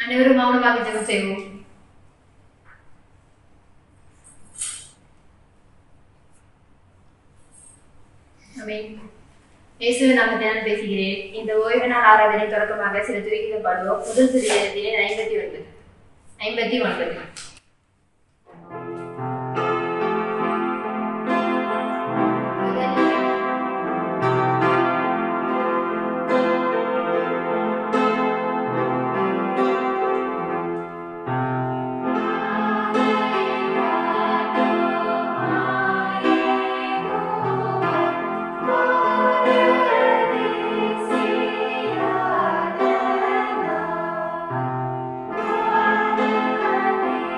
அனைவரும் மௌனமாக ஜெபம் செய்வோம் ஆமென். இயேசுவை நாம தினம் பேசுகிறேன் இந்த ஓய்வு நாள் ஆராதனை தொடக்கமாக சில துறைகளை பாடுவோம் முதல் துறையிலே ஐம்பத்தி ஒன்பது ஐம்பத்தி ஒன்பது Thank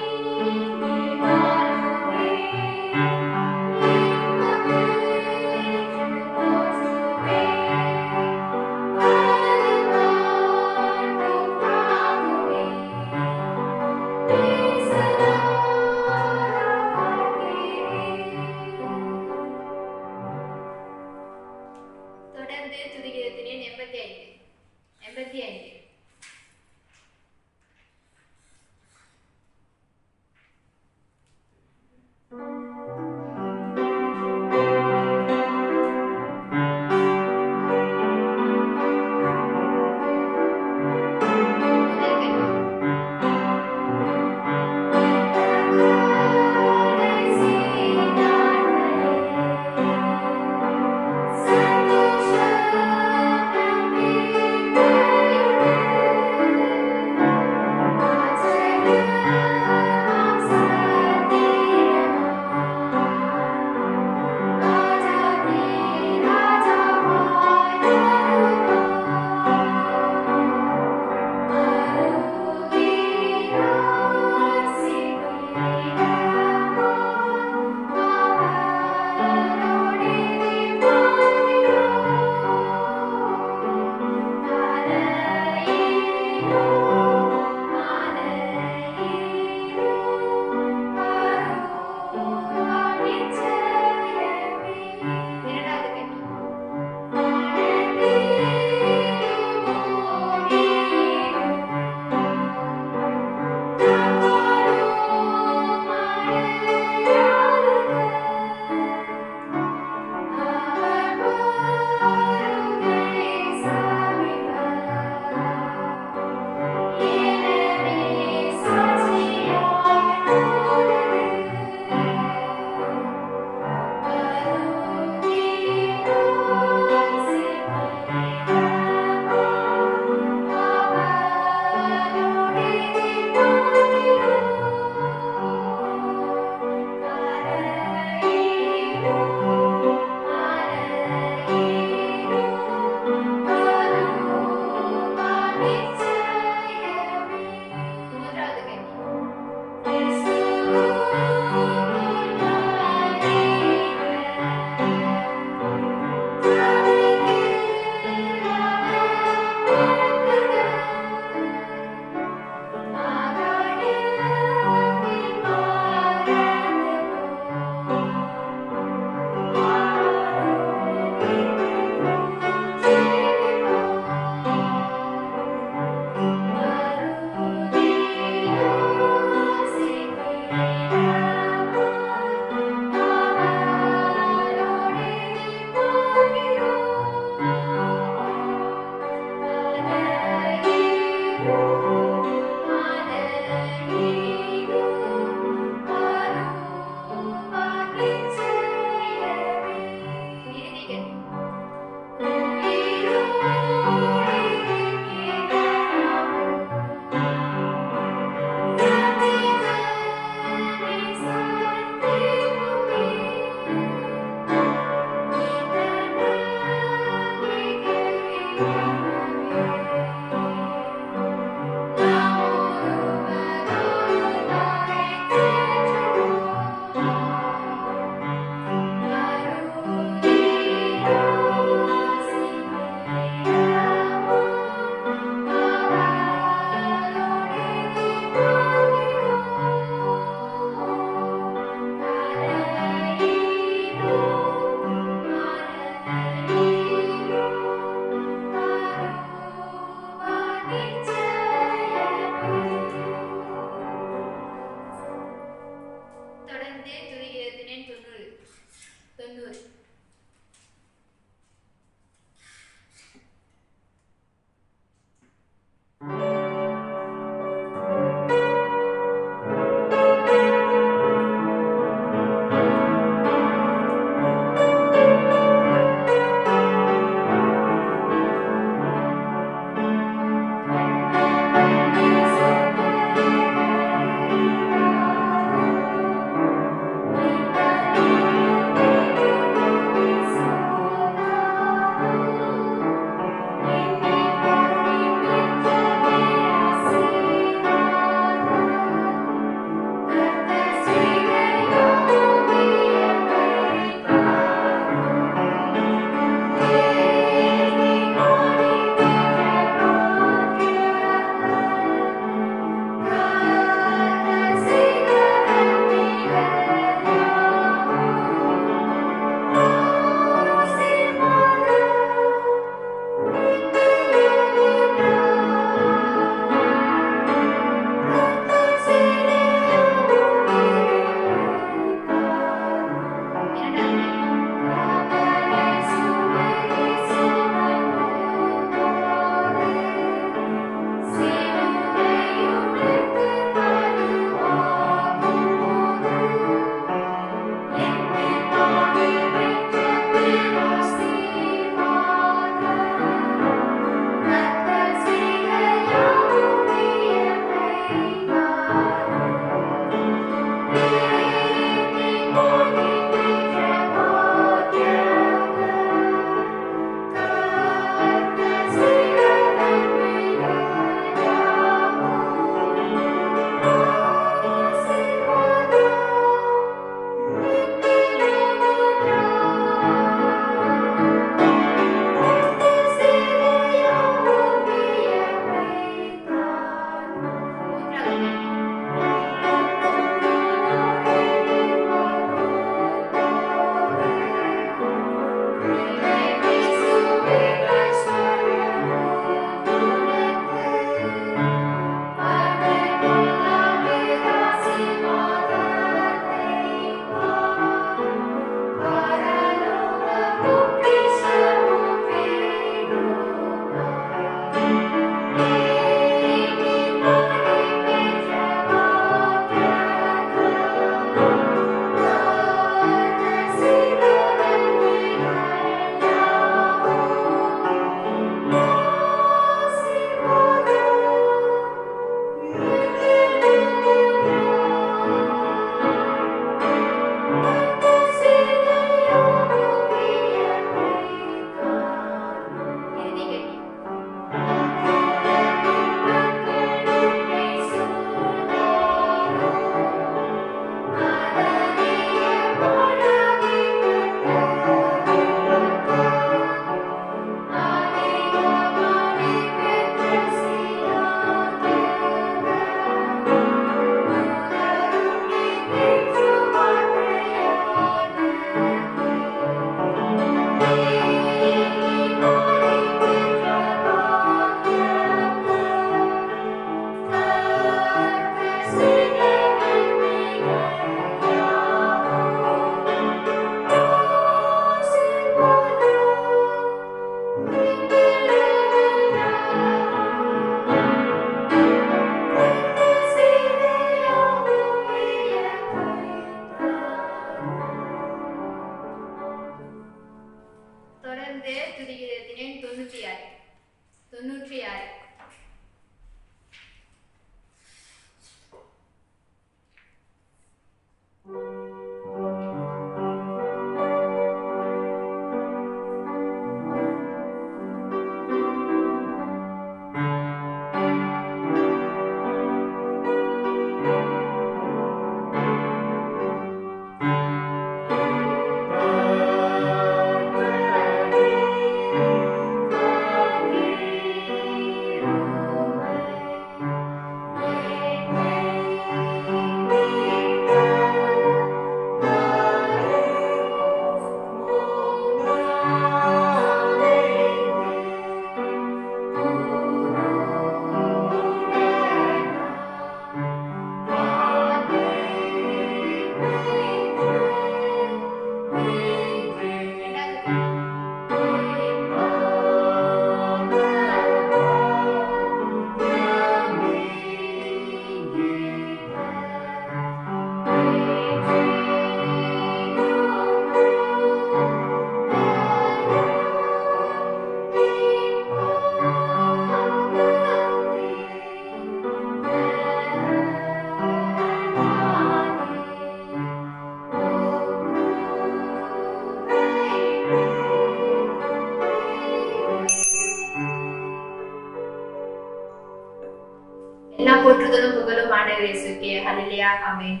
அல்லேலூயா ஆமென்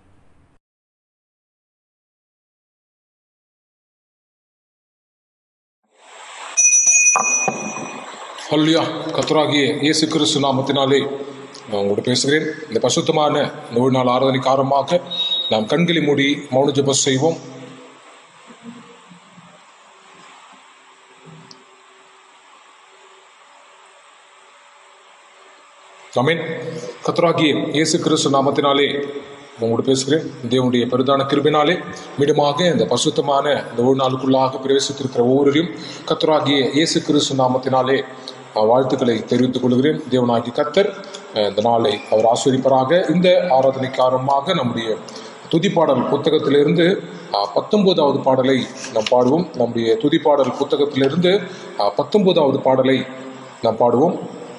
ஹல்லியா கத்தராகிய இயேசு கிறிஸ்து நாமத்தினாலே நான் உங்களோட பேசுகிறேன் இந்த பசுத்தமான இந்த ஒரு நாள் ஆராதனை காரணமாக நாம் கண்களை மூடி மௌன ஜெபம் செய்வோம் அமீன் கத்தராகிய இயேசு கிறிஸ்து நாமத்தினாலே உங்களோட பேசுகிறேன் தேவனுடைய பெரிதான கிருபினாலே மீண்டுமாக இந்த பசுத்தமான இந்த ஒரு நாளுக்குள்ளாக பிரவேசித்திருக்கிற ஒவ்வொருவரையும் கத்தராகிய இயேசு கிறிஸ்து நாமத்தினாலே நான் வாழ்த்துக்களை தெரிவித்துக் கொள்கிறேன் தேவனாகி கத்தர் அஹ், இந்த நாளை அவர் ஆஸ்வதிப்பராக இந்த ஆராதனைக்கு ஆரம்பமாக நம்முடைய துதிப்பாடல் புத்தகத்திலிருந்து அஹ், பத்தொன்பதாவது பாடலை நாம் பாடுவோம் நம்முடைய துதிப்பாடல் புத்தகத்திலிருந்து அஹ், பத்தொன்பதாவது பாடலை நாம் பாடுவோம்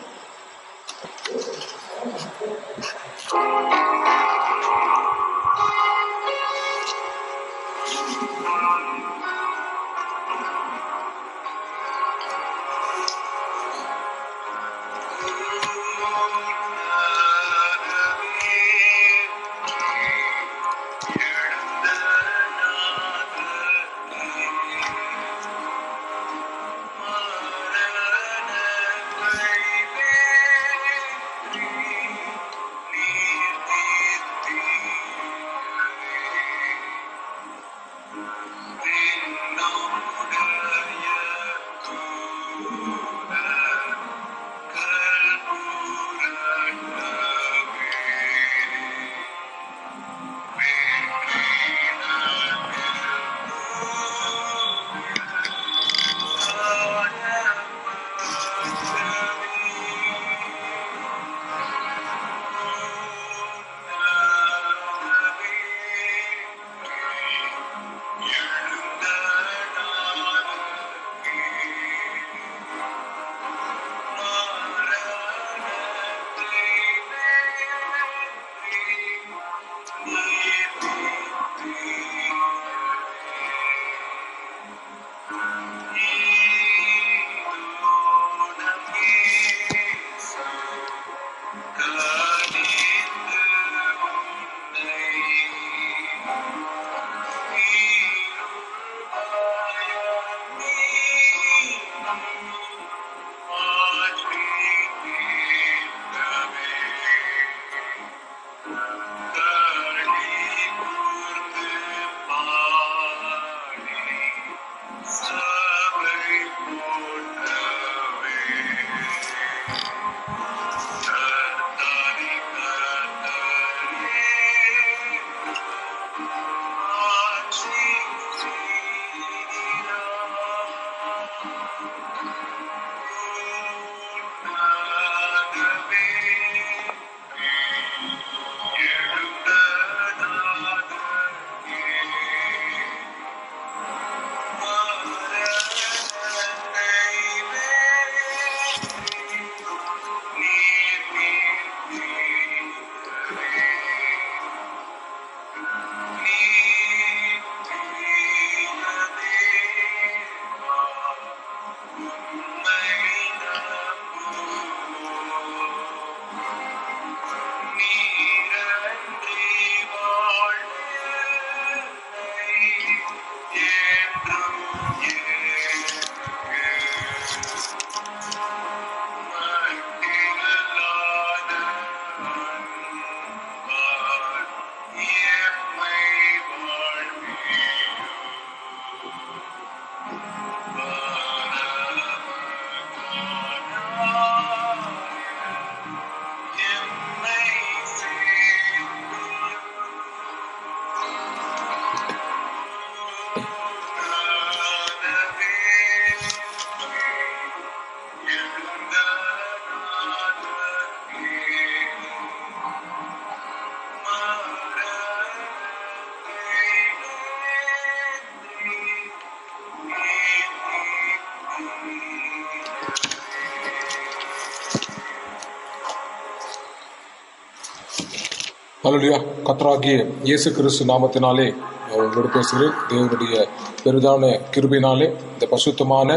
ஹalleluya கர்த்தராகிய இயேசு கிறிஸ்து நாமத்தினாலே நான் உங்களோடு பேசுகிறேன் தேவனுடைய பெரிதான கிருபையினாலே இந்த பசுத்தமான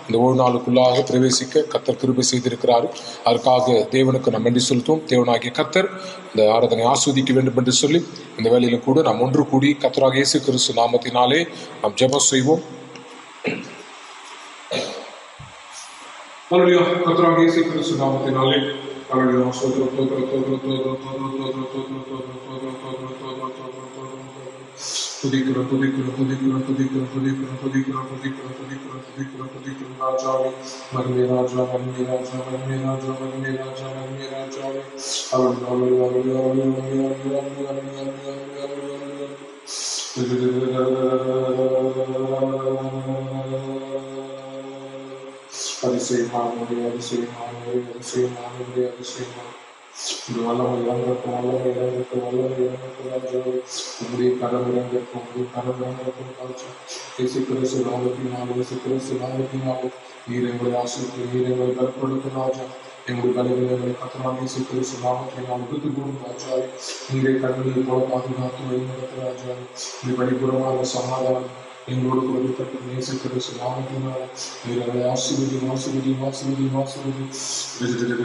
இந்த ஒரு நாளுக்குள்ளாக பிரவேசிக்க கத்தர் கிருபை செய்திருக்கிறார் அதற்காக தேவனுக்கு நாம் நன்றி செலுத்துவோம் தேவனாகிய கத்தர் இந்த ஆராதனை ஆஸ்வதிக்க வேண்டும் என்று சொல்லி இந்த வேளையில கூட நாம் ஒன்று கூடி கத்தராக இயேசு கிறிஸ்து நாமத்தினாலே நாம் ஜெபம் செய்வோம் Hallelujah. கர்த்தராக இயேசு கிறிஸ்து நாமத்தினாலே Hallelujah. ஸ்தோத்திரம், ஸ்தோத்திரம், ஸ்தோத்திரம், ஸ்தோத்திரம், ஸ்தோத்திரம், ஸ்தோத்திரம், ஸ்தோத்திரம், ஸ்தோத்திரம், ஸ்தோத்திரம், ஸ்தோத்திரம், ஸ்தோத்திரம், ஸ்தோத்திரம், ஸ்தோத்திரம். துதிக்கிறோம் துதிக்கிறோம் துதிக்கிறோம் துதிக்கிறோம் துதிக்கிறோம் துதிக்கிறோம் துதிக்கிறோம் துதிக்கிறோம் துதிக்கிறோம் துதிக்கிறோம் ராஜாவே மகிமை ராஜா மகிமை ராஜா மகிமை ராஜா மகிமை ராஜா மகிமை ராஜாவே அவள் அவள் அவள் அவள் அவள் அவள் அவள் அவள் அதிசயமானவரே அதிசயமானவரே அதிசயமானவரே அதிசயமான இந்த வல்லமை இறங்கட்டும் வல்லமை இறங்கட்டும் வல்லமை இறங்கட்டும் ராஜாவே உங்களுடைய கரம் இறங்கட்டும் உங்களுடைய கரம் இறங்கட்டும் ராஜா இயேசு கிறிஸ்து நாமத்தினாலே இயேசு கிறிஸ்து நாமத்தினாலே நீர் எங்களை ஆசிரியர் நீர் எங்களை பலப்படுத்தும் ராஜா எங்களுடைய பலவீனங்களை கத்தனாக இயேசு கிறிஸ்து நாமத்தினால் விருது கூடும் ராஜாவே நீரை கண்ணியை போல பாதுகாத்து வழிநடத்த ராஜாவே நீ படிப்புறமாக சமாதானம் எங்களோடு கூட இருக்கட்டும் இயேசு கிறிஸ்து நாமத்தினால் நீர் எங்களை ஆசிரியர் ஆசிரியர் ஆசிரியர் ஆசிரியர்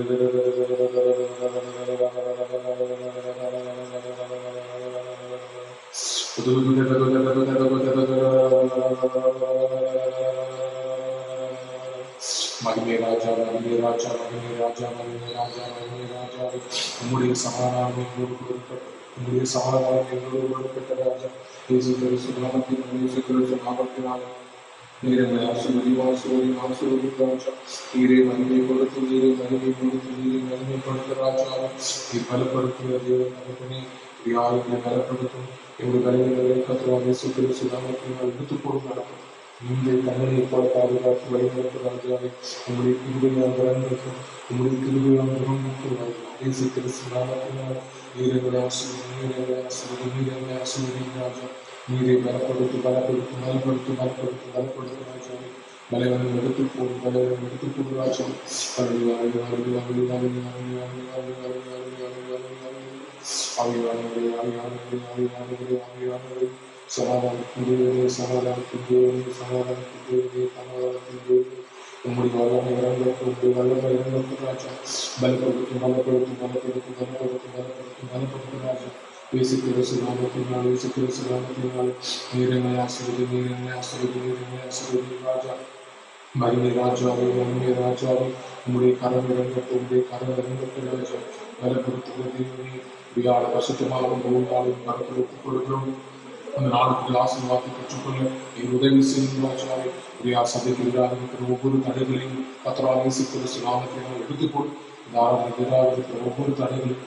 மகிமே ராஜா மகிமே ராஜா மகிமே ராஜா மகிமே ராஜா மகிமே ராஜா உம்முடைய சமாதானம் எங்களோடு கூட இருக்கட்டும் உம்முடைய சமாதானம் எங்களோடு கூட இருக்கட்டும் ராஜா இயேசு கிறிஸ்து நாமத்தினால் இயேசு கிறிஸ்து நாமத்தினால் நீரை ஆசிர்வதி ஆசிர்வதி ஆசிர்வதி ராஜா நீரை மகிமை கொடுத்து நீரை மகிமை கொடுத்து நீரை மகிமைப்படுத்த ராஜா நீ பலப்படுத்துகிற தேவன் தகப்பனே யாருங்களை பலப்படுத்தும் எங்கள் கலைஞர்களை கத்துவாங்க இயேசு கிறிஸ்து நாமத்தினால் எடுத்துக் கொண்டு நடக்கும் நீங்கள் கண்ணனை போல பாதுகாத்து வழிநடத்த ராஜாவை உங்களுடைய கிருபையால் வரங்களுக்கும் உங்களுடைய கிருபையால் வரங்களுக்கும் ராஜா இயேசு கிறிஸ்து நாமத்தினால் நீரங்களை ஆசிரியர் நீரங்களை ஆசிரியர் நீரங்களை ஆசிரியர் ராஜா நீரை பலப்படுத்தி பலப்படுத்தி பலப்படுத்தி பலப்படுத்தி பலப்படுத்தி ராஜா பலவனை எடுத்து போடு பலவனை எடுத்து போடு ராஜா அருள் அருள் அருள் அருள் அருள் அருள் அருள் அருள் அருள் அருள் அருள் அருள் அருள் ஆவியானவரே ஆவியானவரே ஆவியானவரே ஆவியானவரே சமாதானத்தின் தேவனே சமாதானத்தின் தேவனே சமாதானத்தின் தேவனே சமாதானத்தின் தேவனே உங்களுடைய வல்லமை இறங்கட்டும் உங்களுடைய வல்லமை இறங்கட்டும் ராஜா பலப்படுத்தும் பலப்படுத்தும் பலப்படுத்தும் பலப்படுத்தும் பலப்படுத்தும் பலப்படுத்தும் ராஜா இயேசு கிறிஸ்து நாமத்தினால் இயேசு கிறிஸ்து நாமத்தினால் நீரங்களை ஆசிரியர் நீரங்களை ஆசிரியர் நீரங்களை ஆசிரியர் ராஜா மகிமை ராஜாவே மகிமை ராஜாவே உங்களுடைய கரம் இறங்கட்டும் உங்களுடைய கரம் இறங்கட்டும் ராஜா பலப்படுத்துகிற தேவனே வியாழ வருஷத்துமாகவும் மூணு நாளும் பலப்படுத்திக் கொடுக்கிறோம் அந்த நாளுக்கு ஆசீர்வாதத்தை பெற்றுக்கொள்ள என் உதவி செய்யும் ராஜாவே உடைய சபைக்கு எதிராக இருக்கிற ஒவ்வொரு தடைகளையும் கத்தராக இயேசு கிறிஸ்து நாமத்தினால் எடுத்துக்கொள் இந்த ஆராதனைக்கு எதிராக இருக்கிற ஒவ்வொரு தடைகளையும்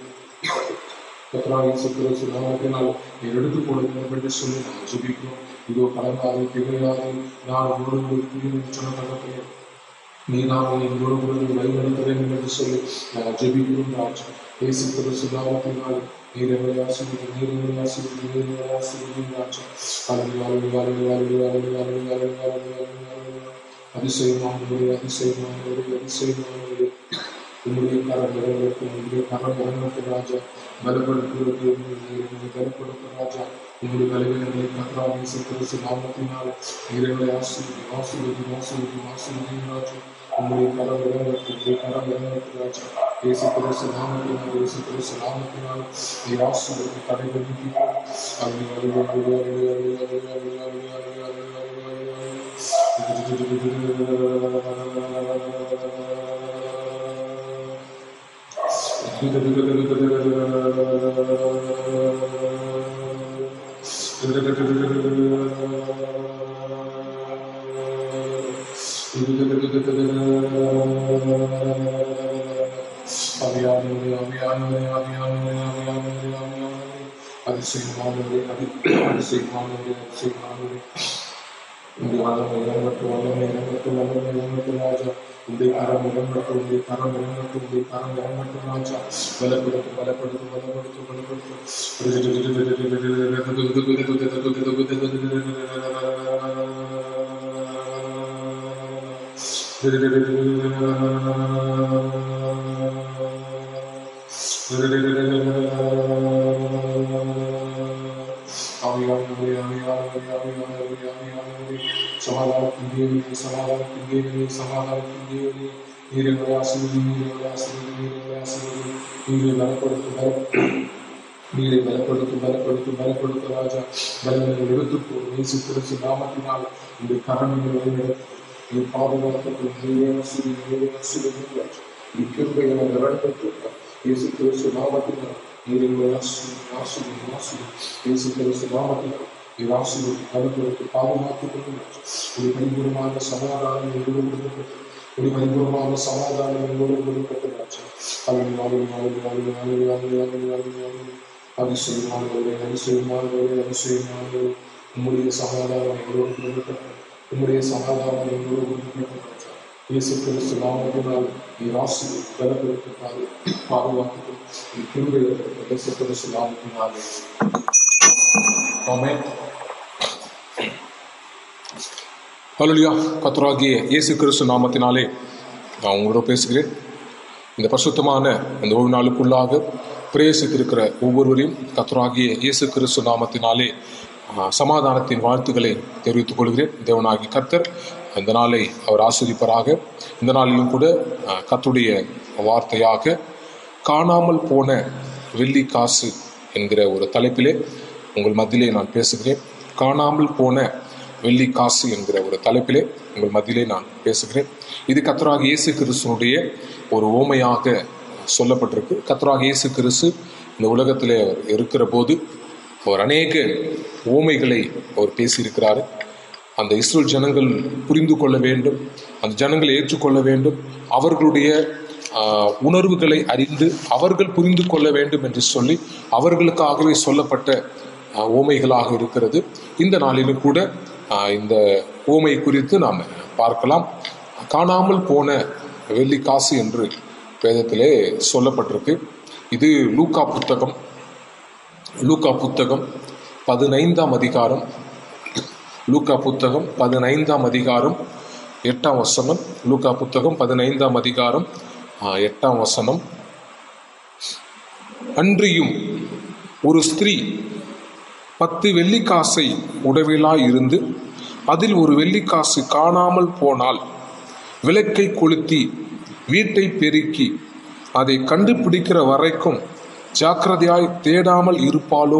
கத்தராக இயேசு கிறிஸ்து நாமத்தினால் நீ எடுத்துக் கொடுக்கிறோம் என்று சொல்லி நான் ஜெபிக்கிறோம் இதோ கலங்காது திகையாது நான் உங்களோடு புரியும் சொன்ன தகப்பனே நீ நாம் எங்களோடு கூட நீ வழி நடத்த வேண்டும் என்று சொல்லி நான் ஜெபிக்கிறோம் ராஜா இயேசு கிறிஸ்து நாமத்தினால் நீர் எங்களை ஆசிரியர் நீர் எங்களை ஆசிரியர் நீர் எங்களை ஆசிரியர் ராஜா அருள் அருள் அருள் அருள் அருள் அருள் அருள் அருள் அருள் அருள் அதிசயமானவரே அதிசயமானவரே அதிசயமானவரே உங்களுடைய கரம் இறங்கட்டும் உங்களுடைய கரம் இறங்கட்டும் ராஜா பலப்படுத்துவது நீரை பலப்படுத்தும் ராஜா உங்களுடைய பலவீனங்களை கத்தராக இயேசு கிறிஸ்து நாமத்தினால் நீரங்களை ஆசிரியர் ஆசிரியர் ஆசிரியர் ஆசிரியர் ராஜா உங்களுடைய கரம் இறங்கட்டும் உங்களுடைய கரம் இறங்கட்டும் ராஜா இயேசு கிறிஸ்து நாமத்தினால் இயேசு கிறிஸ்து நாமத்தினால் நீர் ஆசிரியர் தடைகள் நீக்கிப்போம் அருள் அருள் அருள் அருள் அருள் அருள் அருள் அருள் அருள் அருள் அருள் அவியானவரே அவியானவரே அவியானவரே அவியானவரே அவியானவரே அதிசயமானவரே அதி அதிசயமானவரே அதிசயமானவரே உங்களுடைய வல்லமை இறங்கட்டும் வல்லமை இறங்கட்டும் வல்லமை இறங்கட்டும் ராஜா உங்களுடைய கரம் இறங்கட்டும் உங்களுடைய கரம் இறங்கட்டும் உங்களுடைய கரம் இறங்கட்டும் ராஜா பலப்படுத்தும் பலப்படுத்தும் பலப்படுத்தும் ஆவியானவரே ஆவியானவரே ஆவியானவரே ஆவியானவரே சமாதானத்தின் தேவனே சமாதானத்தின் தேவனே சமாதானத்தின் தேவனே நீரை ஆசிரியர் நீரை ஆசிரியர் நீரை ஆசிரியர் நீரை பலப்படுத்தும் நீரை பலப்படுத்தும் பலப்படுத்தும் பலப்படுத்தும் ராஜா பலங்களை எடுத்து போடும் இயேசு கிறிஸ்து நாமத்தினால் இந்த கரணிகள் வழிநடத்தும் நீ பாதுகாக்கப்படும் நீரே ஆசிரியர் நீரே ஆசிரியர் ராஜா நீ கிருபைகளை நடத்தப்பட்ட இயேசு கிறிஸ்து நாமத்தினால் நீரை ஆசிரியர் ஆசிரியர் ஆசிரியர் இயேசு கிறிஸ்து நாமத்தினால் நீர் ஆசிரியர் பலப்படுத்தி பாதுகாத்துக் கொள்ளும் ராஜா ஒரு பரிபூர்ணமான சமாதானம் எங்களோடு கொடுக்கப்பட்டது ஒரு பரிபூர்ணமான சமாதானம் எங்களோடு கொடுக்கப்பட்ட ராஜா அலுவலி அலுவலி அலுவலி அலுவலி அலுவலி அலுவலி அலுவலி அலுவலி அதிசயமானவரே அதிசயமானவரே அதிசயமானவரே உம்முடைய சமாதானம் எங்களோடு கொடுக்கப்பட்ட உம்முடைய சமாதானம் எங்களோடு கொடுக்கப்பட்ட இயேசு கிறிஸ்து நாமத்தினால் நீ ராசி பலப்படுத்தி பாது பாதுகாத்து நீ கிருபை இயேசு கிறிஸ்து நாமத்தினாலே ஆமென் ஹalleluya கர்த்தராகிய இயேசு கிறிஸ்து நாமத்தினாலே நான் உங்களோட பேசுகிறேன் இந்த பரிசுத்தமான இந்த ஒரு நாளுக்குள்ளாக பிரவேசித்திருக்கிற ஒவ்வொருவரையும் கர்த்தராகிய இயேசு கிறிஸ்து நாமத்தினாலே ஆ, சமாதானத்தின் வாழ்த்துக்களை தெரிவித்துக் கொள்கிறேன் தேவனாகி கர்த்தர் இந்த நாளை அவர் ஆஸ்வதிப்பராக இந்த நாளிலும் கூட ஆ, கர்த்தருடைய வார்த்தையாக காணாமல் போன வெள்ளி காசு என்கிற ஒரு தலைப்பிலே உங்கள் மத்தியிலே நான் பேசுகிறேன் காணாமல் போன வெள்ளி காசு என்கிற ஒரு தலைப்பிலே உங்கள் மத்தியிலே நான் பேசுகிறேன் இது கத்தராக இயேசு கிறிஸ்துனுடைய ஒரு ஓமையாக சொல்லப்பட்டிருக்கு கத்தராக இயேசு கிறிஸ்து இந்த உலகத்திலே அவர் இருக்கிற போது அவர் அநேக ஓமைகளை அவர் பேசியிருக்கிறாரு அந்த இஸ்ரேல் ஜனங்கள் புரிந்து கொள்ள வேண்டும் அந்த ஜனங்களை ஏற்றுக்கொள்ள வேண்டும் அவர்களுடைய ஆஹ், உணர்வுகளை அறிந்து அவர்கள் புரிந்து கொள்ள வேண்டும் என்று சொல்லி அவர்களுக்காகவே சொல்லப்பட்ட ஆஹ், ஓமைகளாக இருக்கிறது இந்த நாளிலும் கூட ஆஹ், இந்த ஓமை குறித்து நாம் பார்க்கலாம் காணாமல் போன வெள்ளி காசு என்று வேதத்திலே சொல்லப்பட்டிருக்கு இது லூக்கா புத்தகம் லூக்கா புத்தகம் பதினைந்தாம் அதிகாரம் லூக்கா புத்தகம் பதினைந்தாம் அதிகாரம் எட்டாம் வசனம் லூக்கா புத்தகம் பதினைந்தாம் அதிகாரம் ஆ, எட்டாம் வசனம் அன்றியும் ஒரு ஸ்திரீ பத்து வெள்ளிக்காசை உடவிலாய் இருந்து அதில் ஒரு வெள்ளிக்காசு காணாமல் போனால் விளக்கை கொளுத்தி வீட்டை பெருக்கி அதை கண்டுபிடிக்கிற வரைக்கும் ஜாக்கிரதையாய் தேடாமல் இருப்பாளோ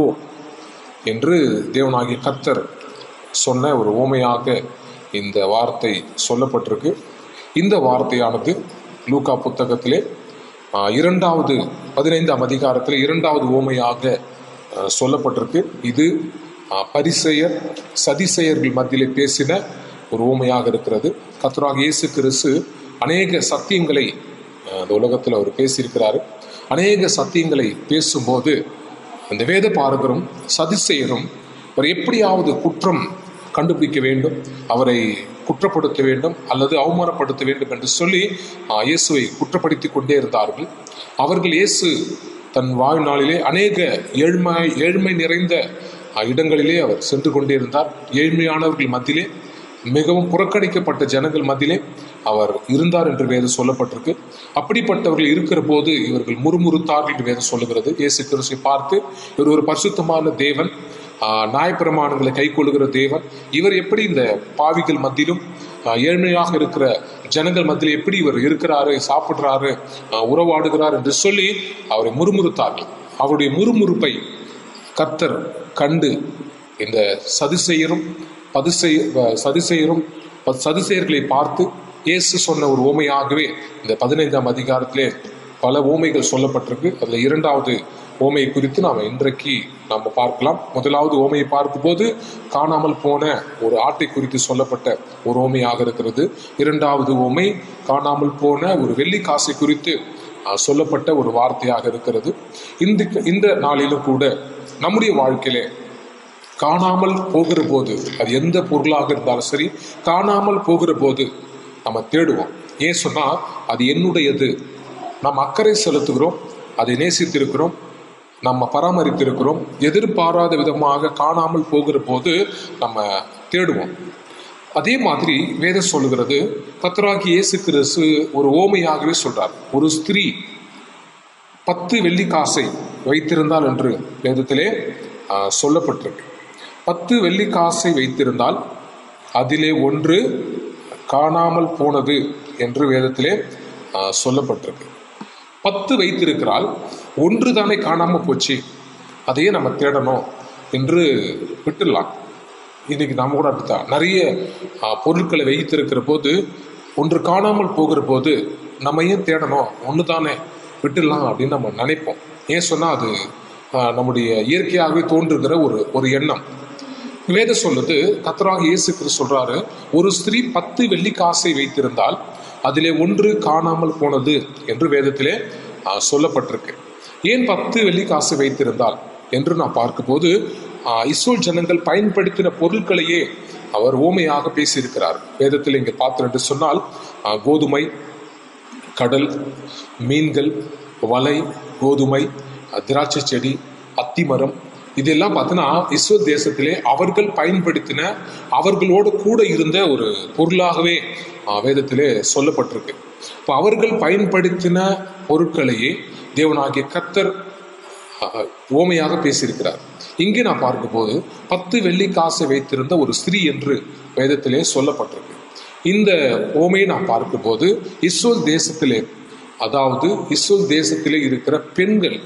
என்று தேவனாகிய கர்த்தர் சொன்ன ஒரு ஓமையாக இந்த வார்த்தை சொல்லப்பட்டிருக்கு இந்த வார்த்தையானது லூக்கா புத்தகத்திலே ஆ, இரண்டாவது பதினைந்தாம் அதிகாரத்தில் இரண்டாவது ஓமையாக ஆ, சொல்லப்பட்டிருக்கு இது ஆ, பரிசெயர் சதிசெயர்கள் மத்தியிலே பேசின ஒரு ஓமையாக இருக்கிறது கர்த்தராக இயேசு கிறிஸ்து அநேக சத்தியங்களை ஆ, இந்த உலகத்தில் அவர் பேசியிருக்கிறாரு அநேக சத்தியங்களை பேசும்போது அந்த வேத பாரகரும் சதிசெயரும் அவர் எப்படியாவது குற்றம் கண்டுபிடிக்க வேண்டும் அவரை குற்றப்படுத்த வேண்டும் அல்லது அவமானப்படுத்த வேண்டும் என்று சொல்லி ஆஹ், இயேசுவை குற்றப்படுத்தி கொண்டே இருந்தார்கள் அவர்கள் இயேசு தன் வாழ்நாளிலே அநேக ஏழ்மை ஏழ்மை நிறைந்த ஆஹ், இடங்களிலே அவர் சென்று கொண்டே இருந்தார் ஏழ்மையானவர்கள் மத்தியிலே மிகவும் புறக்கணிக்கப்பட்ட ஜனங்கள் மத்தியிலே அவர் இருந்தார் என்று வேதம் சொல்லப்பட்டிருக்கு அப்படிப்பட்டவர்கள் இருக்கிற போது இவர்கள் முறுமுறுத்தார்கள் என்று வேதம் சொல்லுகிறது இயேசு கிறிஸ்துவை பார்த்து இவர் ஒரு பரிசுத்தமான தேவன் ஆஹ், நியாயப்பிரமாணங்களை கை கொள்ளுகிற தேவன் இவர் எப்படி இந்த பாவிகள் மத்தியிலும் ஆஹ், ஏழ்மையாக இருக்கிற ஜனங்கள் மத்தியில் எப்படி இவர் இருக்கிறாரு சாப்பிடுறாரு ஆஹ், உறவாடுகிறார் என்று சொல்லி அவரை முறுமுறுத்தார்கள் அவருடைய முறுமுறுப்பை கர்த்தர் கண்டு இந்த சதிசெயரும் பதிசெய சதிசெயரும் ப- சதிசெயர்களை பார்த்து இயேசு சொன்ன ஒரு ஓமையாகவே இந்த பதினைந்தாம் அதிகாரத்திலே பல ஓமைகள் சொல்லப்பட்டிருக்கு அதுல இரண்டாவது ஓமை குறித்து நாம் இன்றைக்கு நாம் பார்க்கலாம் முதலாவது ஓமையை பார்க்கும்போது காணாமல் போன ஒரு ஆட்டை குறித்து சொல்லப்பட்ட ஒரு ஓமையாக இருக்கிறது இரண்டாவது ஓமை காணாமல் போன ஒரு வெள்ளி காசை குறித்து அஹ், சொல்லப்பட்ட ஒரு வார்த்தையாக இருக்கிறது இந்த இந்த நாளிலும் கூட நம்முடைய வாழ்க்கையிலே காணாமல் போகிற போது அது எந்த பொருளாக இருந்தாலும் சரி காணாமல் போகிற போது நம்ம தேடுவோம் ஏன் சொன்னா அது என்னுடையது நாம் அக்கறை செலுத்துகிறோம் அதை நேசித்திருக்கிறோம் நம்ம பராமரித்திருக்கிறோம் எதிர்பாராத விதமாக காணாமல் போகிற போது நம்ம தேடுவோம் அதே மாதிரி வேதம் சொல்லுகிறது கத்தராகி இயேசு கிறிஸ்து ஒரு ஓமையாகவே சொல்றார் ஒரு ஸ்திரீ பத்து வெள்ளி காசை வைத்திருந்தால் என்று வேதத்திலே ஆஹ், சொல்லப்பட்டிருக்கு பத்து வெள்ளி காசை வைத்திருந்தால் அதிலே ஒன்று காணாமல் போனது என்று வேதத்திலே ஆ, சொல்லப்பட்டிருக்கு பத்து வைத்திருக்கிறாள் ஒன்று தானே காணாம போச்சு அதையே நம்ம தேடணும் என்று விட்டுடலாம் இன்னைக்கு நாம கூட அப்படித்தான் நிறைய ஆ, பொருட்களை வைத்திருக்கிற போது ஒன்று காணாமல் போகிற போது நம்ம ஏன் தேடணும் ஒன்று தானே விட்டுடலாம் அப்படின்னு நம்ம நினைப்போம் ஏன் சொன்னா அது ஆ, நம்முடைய இயற்கையாகவே தோன்றுகிற ஒரு ஒரு எண்ணம் வேதம் சொல்லுது கத்தராக இயேசு கிறிஸ்து சொல்றாரு ஒரு ஸ்திரீ பத்து வெள்ளி காசை வைத்திருந்தால் அதிலே ஒன்று காணாமல் போனது என்று வேதத்திலே ஆ, சொல்லப்பட்டிருக்கு ஏன் பத்து வெள்ளி காசு வைத்திருந்தால் என்று நான் பார்க்கும்போது ஆ, இஸ்ரேல் ஜனங்கள் பயன்படுத்தின பொருட்களையே அவர் ஓமையாக பேசியிருக்கிறார் வேதத்தில் இங்கே பார்த்தோம் என்று சொன்னால் ஆ, கோதுமை கடல் மீன்கள் வலை கோதுமை அஹ், திராட்சை செடி அத்திமரம் இதெல்லாம் பார்த்தோன்னா இஸ்ரோ தேசத்திலே அவர்கள் பயன்படுத்தின அவர்களோடு கூட இருந்த ஒரு பொருளாகவே அஹ், வேதத்திலே சொல்லப்பட்டிருக்கு இப்போ அவர்கள் பயன்படுத்தின பொருட்களையே தேவனாகிய கத்தர் அஹ், ஓமையாக பேசியிருக்கிறார் இங்கே நான் பார்க்கும்போது பத்து வெள்ளி காசை வைத்திருந்த ஒரு ஸ்திரீ என்று வேதத்திலே சொல்லப்பட்டிருக்கு இந்த ஓமையை நான் பார்க்கும்போது இஸ்ரோல் தேசத்திலே அதாவது இஸ்ரோல் தேசத்திலே இருக்கிற பெண்கள்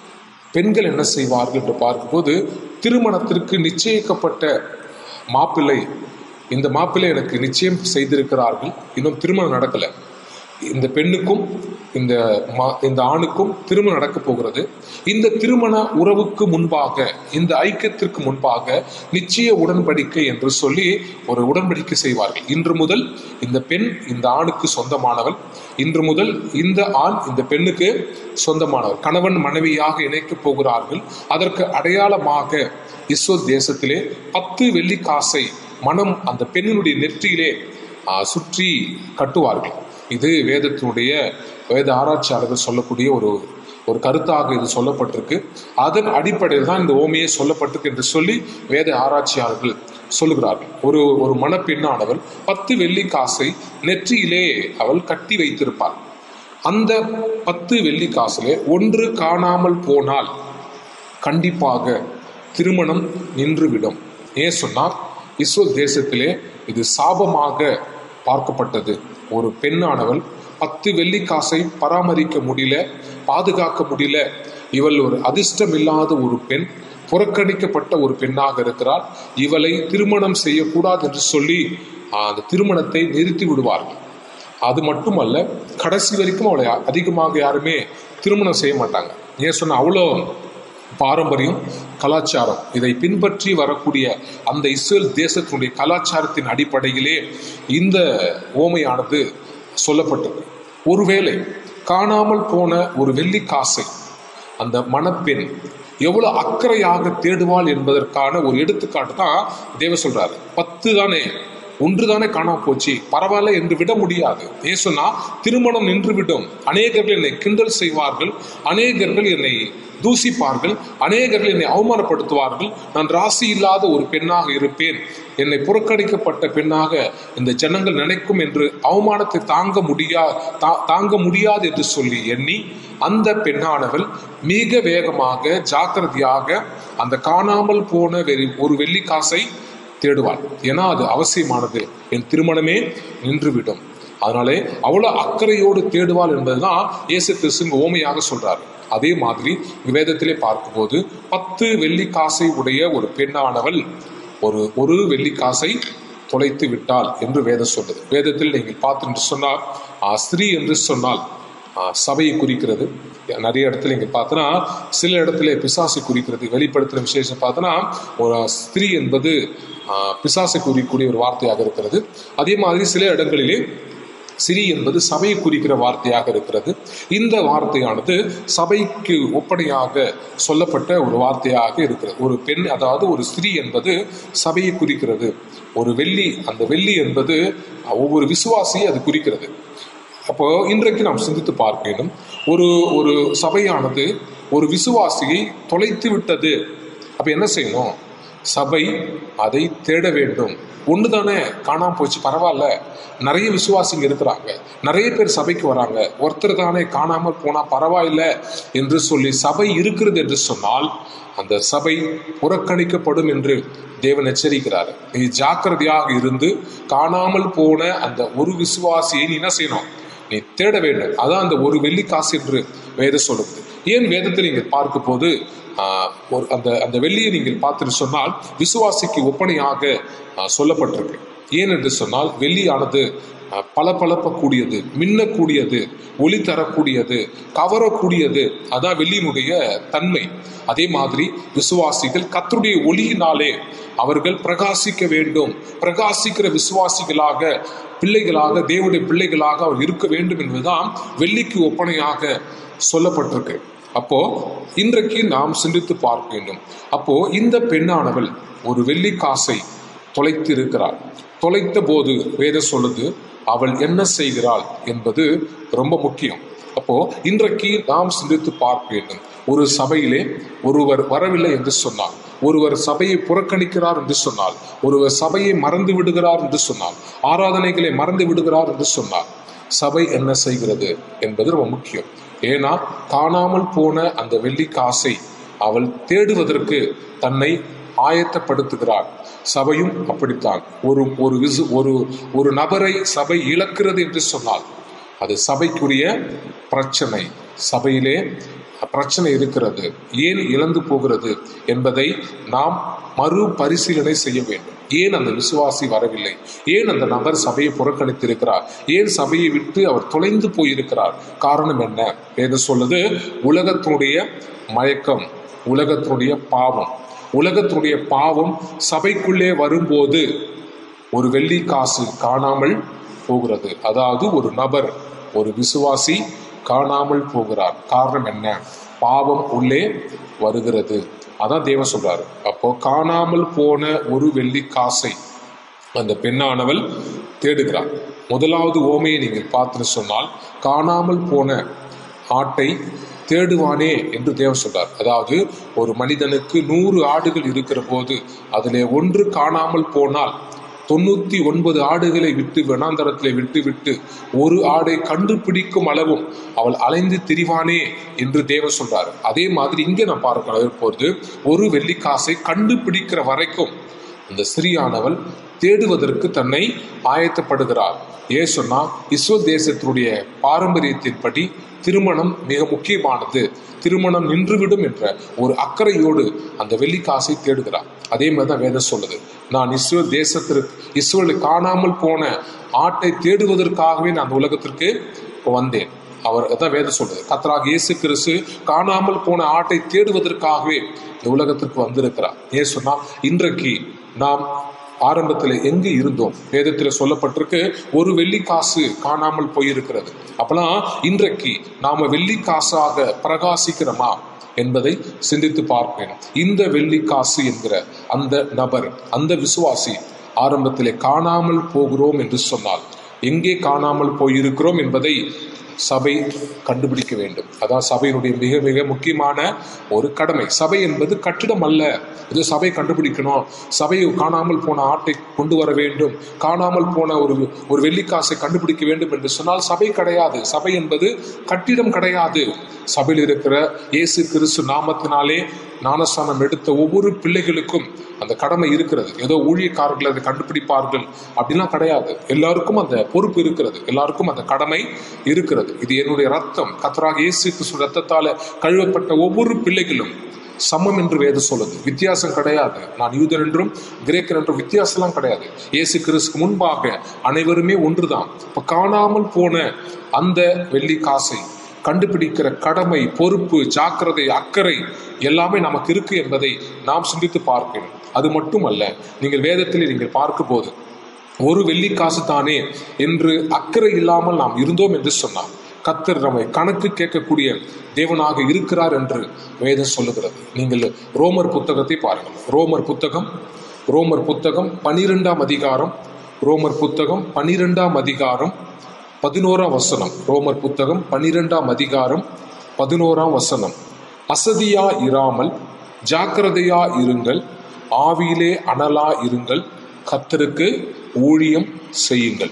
பெண்கள் என்ன செய்வார்கள் என்று பார்க்கும்போது திருமணத்திற்கு நிச்சயிக்கப்பட்ட மாப்பிள்ளை இந்த மாப்பிள்ளை எனக்கு நிச்சயம் செய்திருக்கிறார்கள் இன்னும் திருமணம் நடக்கல இந்த பெண்ணுக்கும் இந்த மா- இந்த ஆணுக்கும் திருமணம் நடக்க போகிறது இந்த திருமண உறவுக்கு முன்பாக இந்த ஐக்கியத்திற்கு முன்பாக நிச்சய உடன்படிக்கை என்று சொல்லி ஒரு உடன்படிக்கை செய்வார்கள் இன்று முதல் இந்த பெண் இந்த ஆணுக்கு சொந்தமானவள் இன்று முதல் இந்த ஆண் இந்த பெண்ணுக்கு சொந்தமானவர் கணவன் மனைவியாக இணைக்கப் போகிறார்கள் அதற்கு அடையாளமாக இஸ்ரோ தேசத்திலே பத்து வெள்ளி காசை மனம் அந்த பெண்ணினுடைய நெற்றியிலே ஆ, சுற்றி கட்டுவார்கள் இது வேதத்தினுடைய வேத ஆராய்ச்சியாளர்கள் சொல்லக்கூடிய ஒரு ஒரு கருத்தாக இது சொல்லப்பட்டிருக்கு அதன் அடிப்படையில் தான் இந்த ஓமையே சொல்லப்பட்டிருக்கு என்று சொல்லி வேத ஆராய்ச்சியாளர்கள் சொல்லுகிறார்கள் ஒரு ஒரு மணப்பெண்ணானவள் பத்து வெள்ளி காசை நெற்றியிலே அவள் கட்டி வைத்திருப்பாள் அந்த பத்து வெள்ளி காசிலே ஒன்று காணாமல் போனால் கண்டிப்பாக திருமணம் நின்றுவிடும் ஏன் சொன்னால் இஸ்ரேல் தேசத்திலே இது சாபமாக பார்க்கப்பட்டது ஒரு பெண்ணானவள் பத்து வெள்ளி காசை பராமரிக்க முடியல பாதுகாக்க முடியல இவள் ஒரு அதிர்ஷ்டம் இல்லாத ஒரு பெண் புறக்கணிக்கப்பட்ட ஒரு பெண்ணாக இருக்கிறாள் இவளை திருமணம் செய்யக்கூடாது என்று சொல்லி ஆஹ், அந்த திருமணத்தை நிறுத்தி விடுவார்கள் அது மட்டுமல்ல கடைசி வரைக்கும் அவளை அதிகமாக யாருமே திருமணம் செய்ய மாட்டாங்க ஏன் சொன்ன அவ்வளோ பாரம்பரியம் கலாச்சாரம் இதை பின்பற்றி வரக்கூடிய அந்த இஸ்ரேல் தேசத்தினுடைய கலாச்சாரத்தின் அடிப்படையிலே இந்த ஓமையானது சொல்லப்பட்டது ஒருவேளை காணாமல் போன ஒரு வெள்ளி காசை அந்த மணப்பெண் எவ்வளவு அக்கறையாக தேடுவாள் என்பதற்கான ஒரு எடுத்துக்காட்டு தான் தேவ சொல்றாரு பத்து தானே ஒன்று தானே காணாம போச்சு பரவாயில்ல என்று விட முடியாது ஏன் சொன்னா திருமணம் நின்றுவிடும் அநேகர்கள் என்னை கிண்டல் செய்வார்கள் அநேகர்கள் என்னை தூசிப்பார்கள் அநேகர்கள் என்னை அவமானப்படுத்துவார்கள் நான் ராசி இல்லாத ஒரு பெண்ணாக இருப்பேன் என்னை புறக்கணிக்கப்பட்ட பெண்ணாக இந்த ஜனங்கள் நினைக்கும் என்று அவமானத்தை தாங்க முடியா தா- தாங்க முடியாது என்று சொல்லி எண்ணி அந்த பெண்ணானவள் மிக வேகமாக ஜாக்கிரதையாக அந்த காணாமல் போன வெறி- ஒரு வெள்ளி காசை தேடுவாள் ஏன்னா அது அவசியமானது என் திருமணமே நின்றுவிடும் அதனாலே அவ்வளவு அக்கறையோடு தேடுவாள் என்பதுதான் இயேசு கிறிஸ்து இங்கு ஓமையாக சொல்றாரு அதே மாதிரி இங்கு வேதத்திலே பார்க்கும்போது பத்து வெள்ளி காசை உடைய ஒரு பெண்ணானவள் ஒரு ஒரு வெள்ளி காசை தொலைத்து விட்டாள் என்று வேதம் சொல்லுது வேதத்தில் நீங்கள் பார்த்து என்று சொன்னால் ஆ, ஸ்திரீ என்று சொன்னால் ஆ, சபையை குறிக்கிறது நிறைய இடத்துல இங்க பார்த்தோன்னா சில இடத்துல பிசாசை குறிக்கிறது வெளிப்படுத்தின விசேஷம் பார்த்தோன்னா ஒரு ஸ்திரீ என்பது ஆ, பிசாசை குறிக்கக்கூடிய ஒரு வார்த்தையாக இருக்கிறது அதே மாதிரி சில இடங்களிலே சிறி என்பது சபையை குறிக்கிற வார்த்தையாக இருக்கிறது இந்த வார்த்தையானது சபைக்கு ஒப்படையாக சொல்லப்பட்ட ஒரு வார்த்தையாக இருக்கிறது ஒரு பெண் அதாவது ஒரு ஸ்திரீ என்பது சபையை குறிக்கிறது ஒரு வெள்ளி அந்த வெள்ளி என்பது ஒவ்வொரு விசுவாசியை அது குறிக்கிறது அப்போ இன்றைக்கு நாம் சிந்தித்து பார்க்க வேண்டும் ஒரு ஒரு சபையானது ஒரு விசுவாசியை தொலைத்து விட்டது அப்ப என்ன செய்யணும் சபை அதை தேட வேண்டும் ஒன்று தானே காணாம போச்சு பரவாயில்ல நிறைய விசுவாசிங்க இருக்கிறாங்க நிறைய பேர் சபைக்கு வராங்க ஒருத்தர் தானே காணாமல் போனா பரவாயில்ல என்று சொல்லி சபை இருக்கிறது என்று சொன்னால் அந்த சபை புறக்கணிக்கப்படும் என்று தேவன் எச்சரிக்கிறார் நீ ஜாக்கிரதையாக இருந்து காணாமல் போன அந்த ஒரு விசுவாசியை நீ என்ன செய்யணும் நீ தேட வேண்டும் அதான் அந்த ஒரு வெள்ளி காசு என்று வேதம் சொல்லுது ஏன் வேதத்தில் நீங்கள் பார்க்கும் போது ஆஹ், ஒரு அந்த அந்த வெள்ளியை நீங்கள் பார்த்துட்டு சொன்னால் விசுவாசிக்கு ஒப்பனையாக ஆஹ், சொல்லப்பட்டிருக்கு ஏன் என்று சொன்னால் வெள்ளியானது ஆஹ், பளபளக்கக்கூடியது மின்னக்கூடியது ஒளி தரக்கூடியது கவரக்கூடியது அதான் வெள்ளியினுடைய தன்மை அதே மாதிரி விசுவாசிகள் கத்தருடைய ஒளியினாலே அவர்கள் பிரகாசிக்க வேண்டும் பிரகாசிக்கிற விசுவாசிகளாக பிள்ளைகளாக தேவனுடைய பிள்ளைகளாக அவர் இருக்க வேண்டும் என்பதுதான் வெள்ளிக்கு ஒப்பனையாக சொல்லப்பட்டிருக்கு அப்போ இன்றைக்கு நாம் சிந்தித்து பார்க்க வேண்டும் அப்போ இந்த பெண்ணானவள் ஒரு வெள்ளி காசை தொலைத்து இருக்கிறாள் தொலைத்த போது வேத சொல்லுது அவள் என்ன செய்கிறாள் என்பது ரொம்ப முக்கியம் அப்போ இன்றைக்கு நாம் சிந்தித்து பார்க்க வேண்டும் ஒரு சபையிலே ஒருவர் வரவில்லை என்று சொன்னார் ஒருவர் சபையை புறக்கணிக்கிறார் என்று சொன்னால் ஒருவர் சபையை மறந்து விடுகிறார் என்று சொன்னால் ஆராதனைகளை மறந்து விடுகிறார் என்று சொன்னார் சபை என்ன செய்கிறது என்பது ரொம்ப முக்கியம் ஏன்னா காணாமல் போன அந்த வெள்ளி காசை அவள் தேடுவதற்கு தன்னை ஆயத்தப்படுத்துகிறாள் சபையும் அப்படித்தான் ஒரு ஒரு விசு ஒரு ஒரு நபரை சபை இழக்கிறது என்று சொன்னால் அது சபைக்குரிய பிரச்சனை சபையிலே பிரச்சனை இருக்கிறது ஏன் இழந்து போகிறது என்பதை நாம் மறுபரிசீலனை செய்ய வேண்டும் ஏன் அந்த விசுவாசி வரவில்லை ஏன் அந்த நபர் சபையை புறக்கணித்திருக்கிறார் ஏன் சபையை விட்டு அவர் தொலைந்து போயிருக்கிறார் காரணம் என்ன ஏது சொல்லுது உலகத்தினுடைய மயக்கம் உலகத்தினுடைய பாவம் உலகத்தினுடைய பாவம் சபைக்குள்ளே வரும்போது ஒரு வெள்ளி காசு காணாமல் போகிறது அதாவது ஒரு நபர் ஒரு விசுவாசி காணாமல் போகிறார் காரணம் என்ன பாவம் உள்ளே வருகிறது அதான் தேவன் சொல்றாரு அப்போ காணாமல் போன ஒரு வெள்ளி காசை அந்த பெண்ணானவள் தேடுகிறார் முதலாவது ஓமையை நீங்கள் பார்த்துன்னு சொன்னால் காணாமல் போன ஆட்டை தேடுவானே என்று தேவன் சொல்றார் அதாவது ஒரு மனிதனுக்கு நூறு ஆடுகள் இருக்கிற போது அதிலே ஒன்று காணாமல் போனால் தொண்ணூத்தி ஒன்பது ஆடுகளை விட்டு வனாந்தரத்திலே விட்டு விட்டு ஒரு ஆடை கண்டுபிடிக்கும் அளவும் அவள் அலைந்து திரிவானே என்று தேவன் சொல்றார் அதே மாதிரி இங்கே நான் பார்க்க போது ஒரு வெள்ளிக்காசை கண்டுபிடிக்கிற வரைக்கும் அந்த ஸ்திரீயானவள் தேடுவதற்கு தன்னை ஆயத்தப்படுகிறார் ஏன் சொன்னா இஸ்ரேல் தேசத்தினுடைய பாரம்பரியத்தின்படி திருமணம் மிக முக்கியமானது திருமணம் நின்றுவிடும் என்ற ஒரு அக்கறையோடு அந்த வெள்ளிக்காசை தேடுகிறார் அதே மாதிரி தான் வேதம் சொல்லுது நான் இஸ்ரேல் தேசத்திற்கு இஸ்ரேல் காணாமல் போன ஆட்டை தேடுவதற்காகவே நான் அந்த உலகத்திற்கு வந்தேன் அவர் தான் வேதம் சொல்றது கத்தராக இயேசு கிறிஸ்து காணாமல் போன ஆட்டை தேடுவதற்காகவே இந்த உலகத்திற்கு வந்திருக்கிறார் ஏன் சொன்னா இன்றைக்கு நாம் ஆரம்பத்தில் எங்கு இருந்தோம் வேதத்தில் சொல்லப்பட்டிருக்கு ஒரு வெள்ளி காசு காணாமல் போயிருக்கிறது அப்பெல்லாம் இன்றைக்கு நாம வெள்ளி காசாக பிரகாசிக்கிறோமா என்பதை சிந்தித்து பார்ப்பேன் இந்த வெள்ளி காசு என்கிற அந்த நபர் அந்த விசுவாசி ஆரம்பத்திலே காணாமல் போகிறோம் என்று சொன்னால் எங்கே காணாமல் போயிருக்கிறோம் என்பதை சபை கண்டுபிடிக்க வேண்டும் அதான் சபையினுடைய மிக மிக முக்கியமான ஒரு கடமை சபை என்பது கட்டிடம் அல்ல இது சபை கண்டுபிடிக்கணும் சபையை காணாமல் போன ஆட்டை கொண்டு வர வேண்டும் காணாமல் போன ஒரு ஒரு வெள்ளிக்காசை கண்டுபிடிக்க வேண்டும் என்று சொன்னால் சபை கிடையாது சபை என்பது கட்டிடம் கிடையாது சபையில் இருக்கிற இயேசு கிறிஸ்து நாமத்தினாலே ஞானஸ்தானம் எடுத்த ஒவ்வொரு பிள்ளைகளுக்கும் அந்த கடமை இருக்கிறது ஏதோ ஊழியக்காரர்கள் அதை கண்டுபிடிப்பார்கள் அப்படிலாம் கிடையாது எல்லாருக்கும் அந்த பொறுப்பு இருக்கிறது எல்லாருக்கும் அந்த கடமை இருக்கிறது இது என்னுடைய ரத்தம் கத்தராக இயேசு கிறிஸ்து ரத்தத்தால கழுவப்பட்ட ஒவ்வொரு பிள்ளைகளும் சமம் என்று வேதம் சொல்லுது வித்தியாசம் கிடையாது நான் யூதர் என்றும் கிரேக்கர் என்றும் வித்தியாசம்லாம் கிடையாது இயேசு கிறிஸ்துக்கு முன்பாக அனைவருமே ஒன்றுதான் இப்ப காணாமல் போன அந்த வெள்ளி காசை கண்டுபிடிக்கிற கடமை பொறுப்பு ஜாக்கிரதை அக்கறை எல்லாமே நமக்கு இருக்கு என்பதை நாம் சிந்தித்து பார்க்கணும் அது மட்டுமல்ல நீங்கள் வேதத்தில் நீங்கள் பார்க்கும் போது ஒரு வெள்ளி காசு தானே என்று அக்கறை இல்லாமல் நாம் இருந்தோம் என்று சொன்னார் கத்தர் நம்மை கணக்கு கேட்கக்கூடிய தேவனாக இருக்கிறார் என்று வேதம் சொல்லுகிறது நீங்கள் ரோமர் புத்தகத்தை பாருங்கள் ரோமர் புத்தகம் ரோமர் புத்தகம் பனிரெண்டாம் அதிகாரம் ரோமர் புத்தகம் பனிரெண்டாம் அதிகாரம் பதினோராம் வசனம் ரோமர் புத்தகம் பனிரெண்டாம் அதிகாரம் பதினோராம் வசனம் அசதியா இராமல் ஜாக்கிரதையா இருங்கள் ஆவியிலே அனலா இருங்கள் கத்தருக்கு ஊழியம் செய்யுங்கள்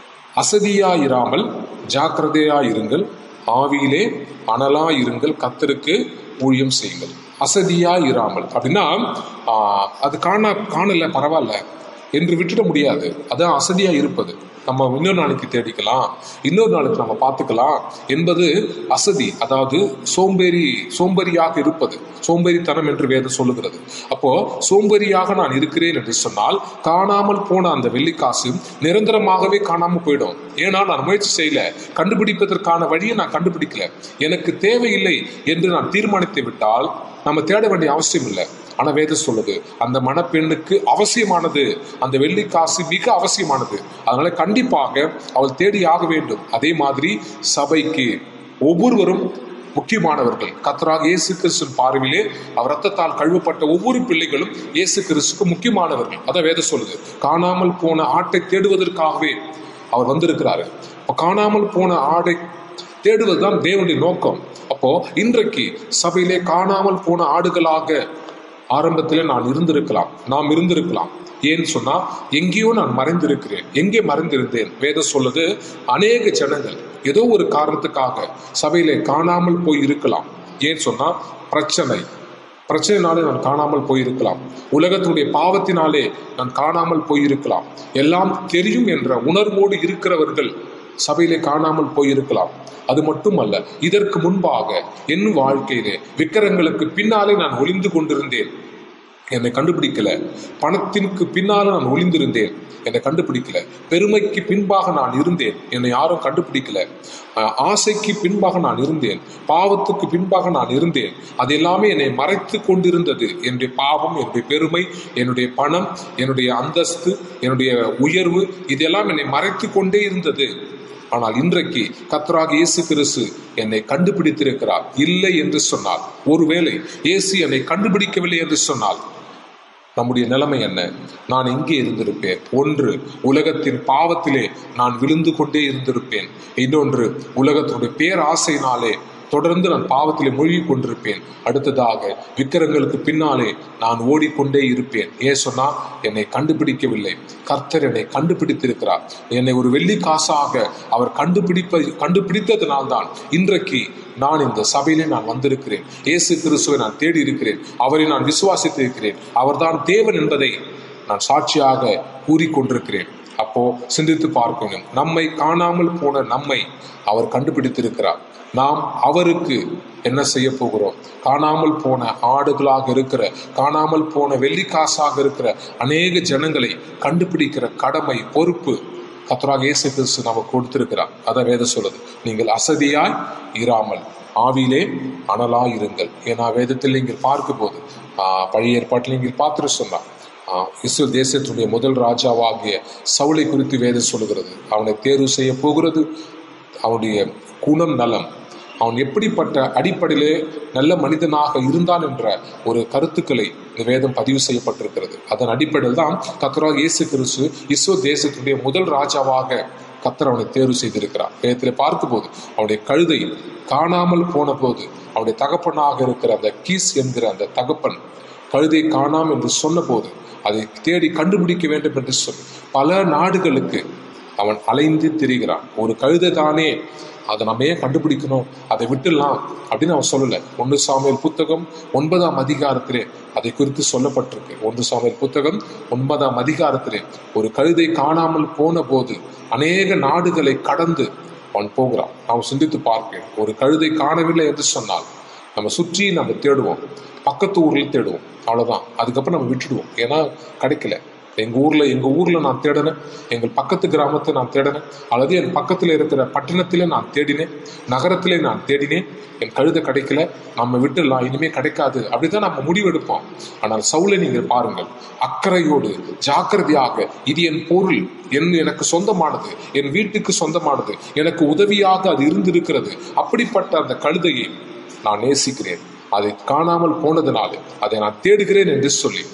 அசதியாயிராமல் ஜாக்கிரதையாயிருங்கள் ஆவியிலே அனலாயிருங்கள் கத்தருக்கு ஊழியம் செய்யுங்கள் அசதியாயிராமல் அப்படின்னா ஆஹ், அது காண காணல பரவாயில்ல என்று விட்டுட முடியாது அதான் அசதியா இருப்பது நம்ம இன்னொரு நாளைக்கு தேடிக்கலாம் இன்னொரு நாளைக்கு நம்ம பார்த்துக்கலாம் என்பது அசதி அதாவது சோம்பேறி சோம்பேறியாக இருப்பது சோம்பேறித்தனம் என்று வேதம் சொல்லுகிறது அப்போ சோம்பேறியாக நான் இருக்கிறேன் என்று சொன்னால் காணாமல் போன அந்த வெள்ளிக்காசு நிரந்தரமாகவே காணாமல் போயிடும் ஏன்னா நான் முயற்சி செய்யல கண்டுபிடிப்பதற்கான வழியை நான் கண்டுபிடிக்கல எனக்கு தேவையில்லை என்று நான் தீர்மானித்து விட்டால் நம்ம தேட வேண்டிய அவசியம் இல்லை ஆனா வேதம் சொல்லுது அந்த மணப்பெண்ணுக்கு அவசியமானது அந்த வெள்ளிக்காசு மிக அவசியமானது அதனால கண்டிப்பாக அவள் தேடி ஆக வேண்டும் அதே மாதிரி சபைக்கு ஒவ்வொருவரும் முக்கியமானவர்கள் கத்தராக இயேசு கிறிஸ்துவின் பார்வையிலே அவர் ரத்தத்தால் கழுவப்பட்ட ஒவ்வொரு பிள்ளைகளும் இயேசு கிறிஸ்துக்கு முக்கியமானவர்கள் அதான் வேதம் சொல்லுது காணாமல் போன ஆட்டை தேடுவதற்காகவே அவர் வந்திருக்கிறாரு அப்ப காணாமல் போன ஆடை தேடுவதுதான் தேவனுடைய நோக்கம் அப்போ இன்றைக்கு சபையிலே காணாமல் போன ஆடுகளாக ஆரம்பத்திலே நான் இருந்திருக்கலாம் நாம் இருந்திருக்கலாம் ஏன்னு சொன்னா எங்கேயோ நான் மறைந்திருக்கிறேன் எங்கே மறைந்திருந்தேன் வேதம் சொல்லுது அநேக ஜனங்கள் ஏதோ ஒரு காரணத்துக்காக சபையிலே காணாமல் போய் இருக்கலாம் ஏன்னு சொன்னா பிரச்சனை பிரச்சனைனாலே நான் காணாமல் போயிருக்கலாம் உலகத்தினுடைய பாவத்தினாலே நான் காணாமல் போயிருக்கலாம் எல்லாம் தெரியும் என்ற உணர்வோடு இருக்கிறவர்கள் சபையிலே காணாமல் போயிருக்கலாம் அது மட்டுமல்ல இதற்கு முன்பாக என் வாழ்க்கையிலே விக்கிரங்களுக்கு பின்னாலே நான் ஒளிந்து கொண்டிருந்தேன் என்னை கண்டுபிடிக்கல பணத்திற்கு பின்னால நான் ஒளிந்திருந்தேன் என்னை கண்டுபிடிக்கல பெருமைக்கு பின்பாக நான் இருந்தேன் என்னை யாரும் கண்டுபிடிக்கல அஹ் ஆசைக்கு பின்பாக நான் இருந்தேன் பாவத்துக்கு பின்பாக நான் இருந்தேன் அது எல்லாமே என்னை மறைத்து கொண்டிருந்தது என்னுடைய பாவம் என்னுடைய பெருமை என்னுடைய பணம் என்னுடைய அந்தஸ்து என்னுடைய உயர்வு இதெல்லாம் என்னை மறைத்து கொண்டே இருந்தது ஆனால் இன்றைக்கு கத்தராக இயேசு கிறிஸ்து என்னை கண்டுபிடித்திருக்கிறார் இல்லை என்று சொன்னால் ஒருவேளை இயேசு என்னை கண்டுபிடிக்கவில்லை என்று சொன்னால் நம்முடைய நிலைமை என்ன நான் எங்கே இருந்திருப்பேன் ஒன்று உலகத்தின் பாவத்திலே நான் விழுந்து கொண்டே இருந்திருப்பேன் இன்னொன்று உலகத்தினுடைய பேராசையினாலே தொடர்ந்து நான் பாவத்திலே மூழ்கி கொண்டிருப்பேன் அடுத்ததாக விக்கிரங்களுக்கு பின்னாலே நான் ஓடிக்கொண்டே இருப்பேன் ஏன் சொன்னா என்னை கண்டுபிடிக்கவில்லை கர்த்தர் என்னை கண்டுபிடித்திருக்கிறார் என்னை ஒரு வெள்ளி காசாக அவர் கண்டுபிடிப்ப கண்டுபிடித்ததினால்தான் இன்றைக்கு நான் இந்த சபையிலே நான் வந்திருக்கிறேன் இயேசு கிறிஸ்துவை நான் தேடி இருக்கிறேன் அவரை நான் விசுவாசித்து இருக்கிறேன் அவர்தான் தேவன் என்பதை நான் சாட்சியாக கூறிக்கொண்டிருக்கிறேன் அப்போ சிந்தித்து பார்க்கணும் நம்மை காணாமல் போன நம்மை அவர் கண்டுபிடித்திருக்கிறார் நாம் அவருக்கு என்ன செய்ய போகிறோம் காணாமல் போன ஆடுகளாக இருக்கிற காணாமல் போன வெள்ளிக்காசாக இருக்கிற அநேக ஜனங்களை கண்டுபிடிக்கிற கடமை பொறுப்பு கத்தராக இயேசு கிறிஸ்து நமக்கு கொடுத்திருக்கிறார் அதான் வேதம் சொல்லுது நீங்கள் அசதியாய் இராமல் ஆவியிலே அனலாய் இருங்கள் ஏன்னா வேதத்தில் நீங்கள் பார்க்கும் போது ஆஹ், பழைய ஏற்பாட்டில் நீங்கள் பார்த்துட்டு சொன்னார் ஆஹ், இஸ்ரேல் தேசத்துடைய முதல் ராஜாவாகிய சவுளை குறித்து வேதம் சொல்லுகிறது அவனை தேர்வு செய்ய போகிறது அவனுடைய குணம் நலம் அவன் எப்படிப்பட்ட அடிப்படையிலே நல்ல மனிதனாக இருந்தான் என்ற ஒரு கருத்துக்களை இந்த வேதம் பதிவு செய்யப்பட்டிருக்கிறது அதன் அடிப்படையில் தான் கத்தராக இயேசு கிறிஸ்து இஸ்ரோ தேசத்துடைய முதல் ராஜாவாக கத்தர் அவனை தேர்வு செய்திருக்கிறார் வேதத்தில் பார்க்கும்போது அவனுடைய கழுதை காணாமல் போன போது அவனுடைய தகப்பனாக இருக்கிற அந்த கீஸ் என்கிற அந்த தகப்பன் கழுதை காணாம் என்று சொன்னபோது அதை தேடி கண்டுபிடிக்க வேண்டும் என்று சொல் பல நாடுகளுக்கு அவன் அலைந்து திரிகிறான் ஒரு கழுதை தானே அதை நம்ம ஏன் கண்டுபிடிக்கணும் அதை விட்டுடலாம் அப்படின்னு அவன் சொல்லல ஒன்று சாமியல் புத்தகம் ஒன்பதாம் அதிகாரத்திலே அதை குறித்து சொல்லப்பட்டிருக்கு ஒன்று சாமியல் புத்தகம் ஒன்பதாம் அதிகாரத்திலே ஒரு கழுதை காணாமல் போன போது அநேக நாடுகளை கடந்து அவன் போகிறான் நாம் சிந்தித்து பார்க்கிறேன் ஒரு கழுதை காணவில்லை என்று சொன்னால் நம்ம சுற்றி நம்ம தேடுவோம் பக்கத்து ஊர்ல தேடுவோம் அவ்வளவுதான் அதுக்கப்புறம் நம்ம விட்டுடுவோம் ஏன்னா கிடைக்கல எங்க ஊர்ல எங்க ஊர்ல நான் தேடினேன் எங்கள் பக்கத்து கிராமத்தை நான் தேடினேன் அல்லது என் பக்கத்துல இருக்கிற பட்டணத்திலே நான் தேடினேன் நகரத்திலே நான் தேடினேன் என் கழுதை கிடைக்கல நம்ம விட்டுடலாம் இனிமே கிடைக்காது அப்படிதான் நம்ம முடிவெடுப்போம் ஆனால் சவுலை நீங்கள் பாருங்கள் அக்கறையோடு ஜாக்கிரதையாக இது என் பொருள் என் எனக்கு சொந்தமானது என் வீட்டுக்கு சொந்தமானது எனக்கு உதவியாக அது இருந்திருக்கிறது அப்படிப்பட்ட அந்த கழுதையை நான் நேசிக்கிறேன் அதை காணாமல் போனதினாலே அதை நான் தேடுகிறேன் என்று சொல்லி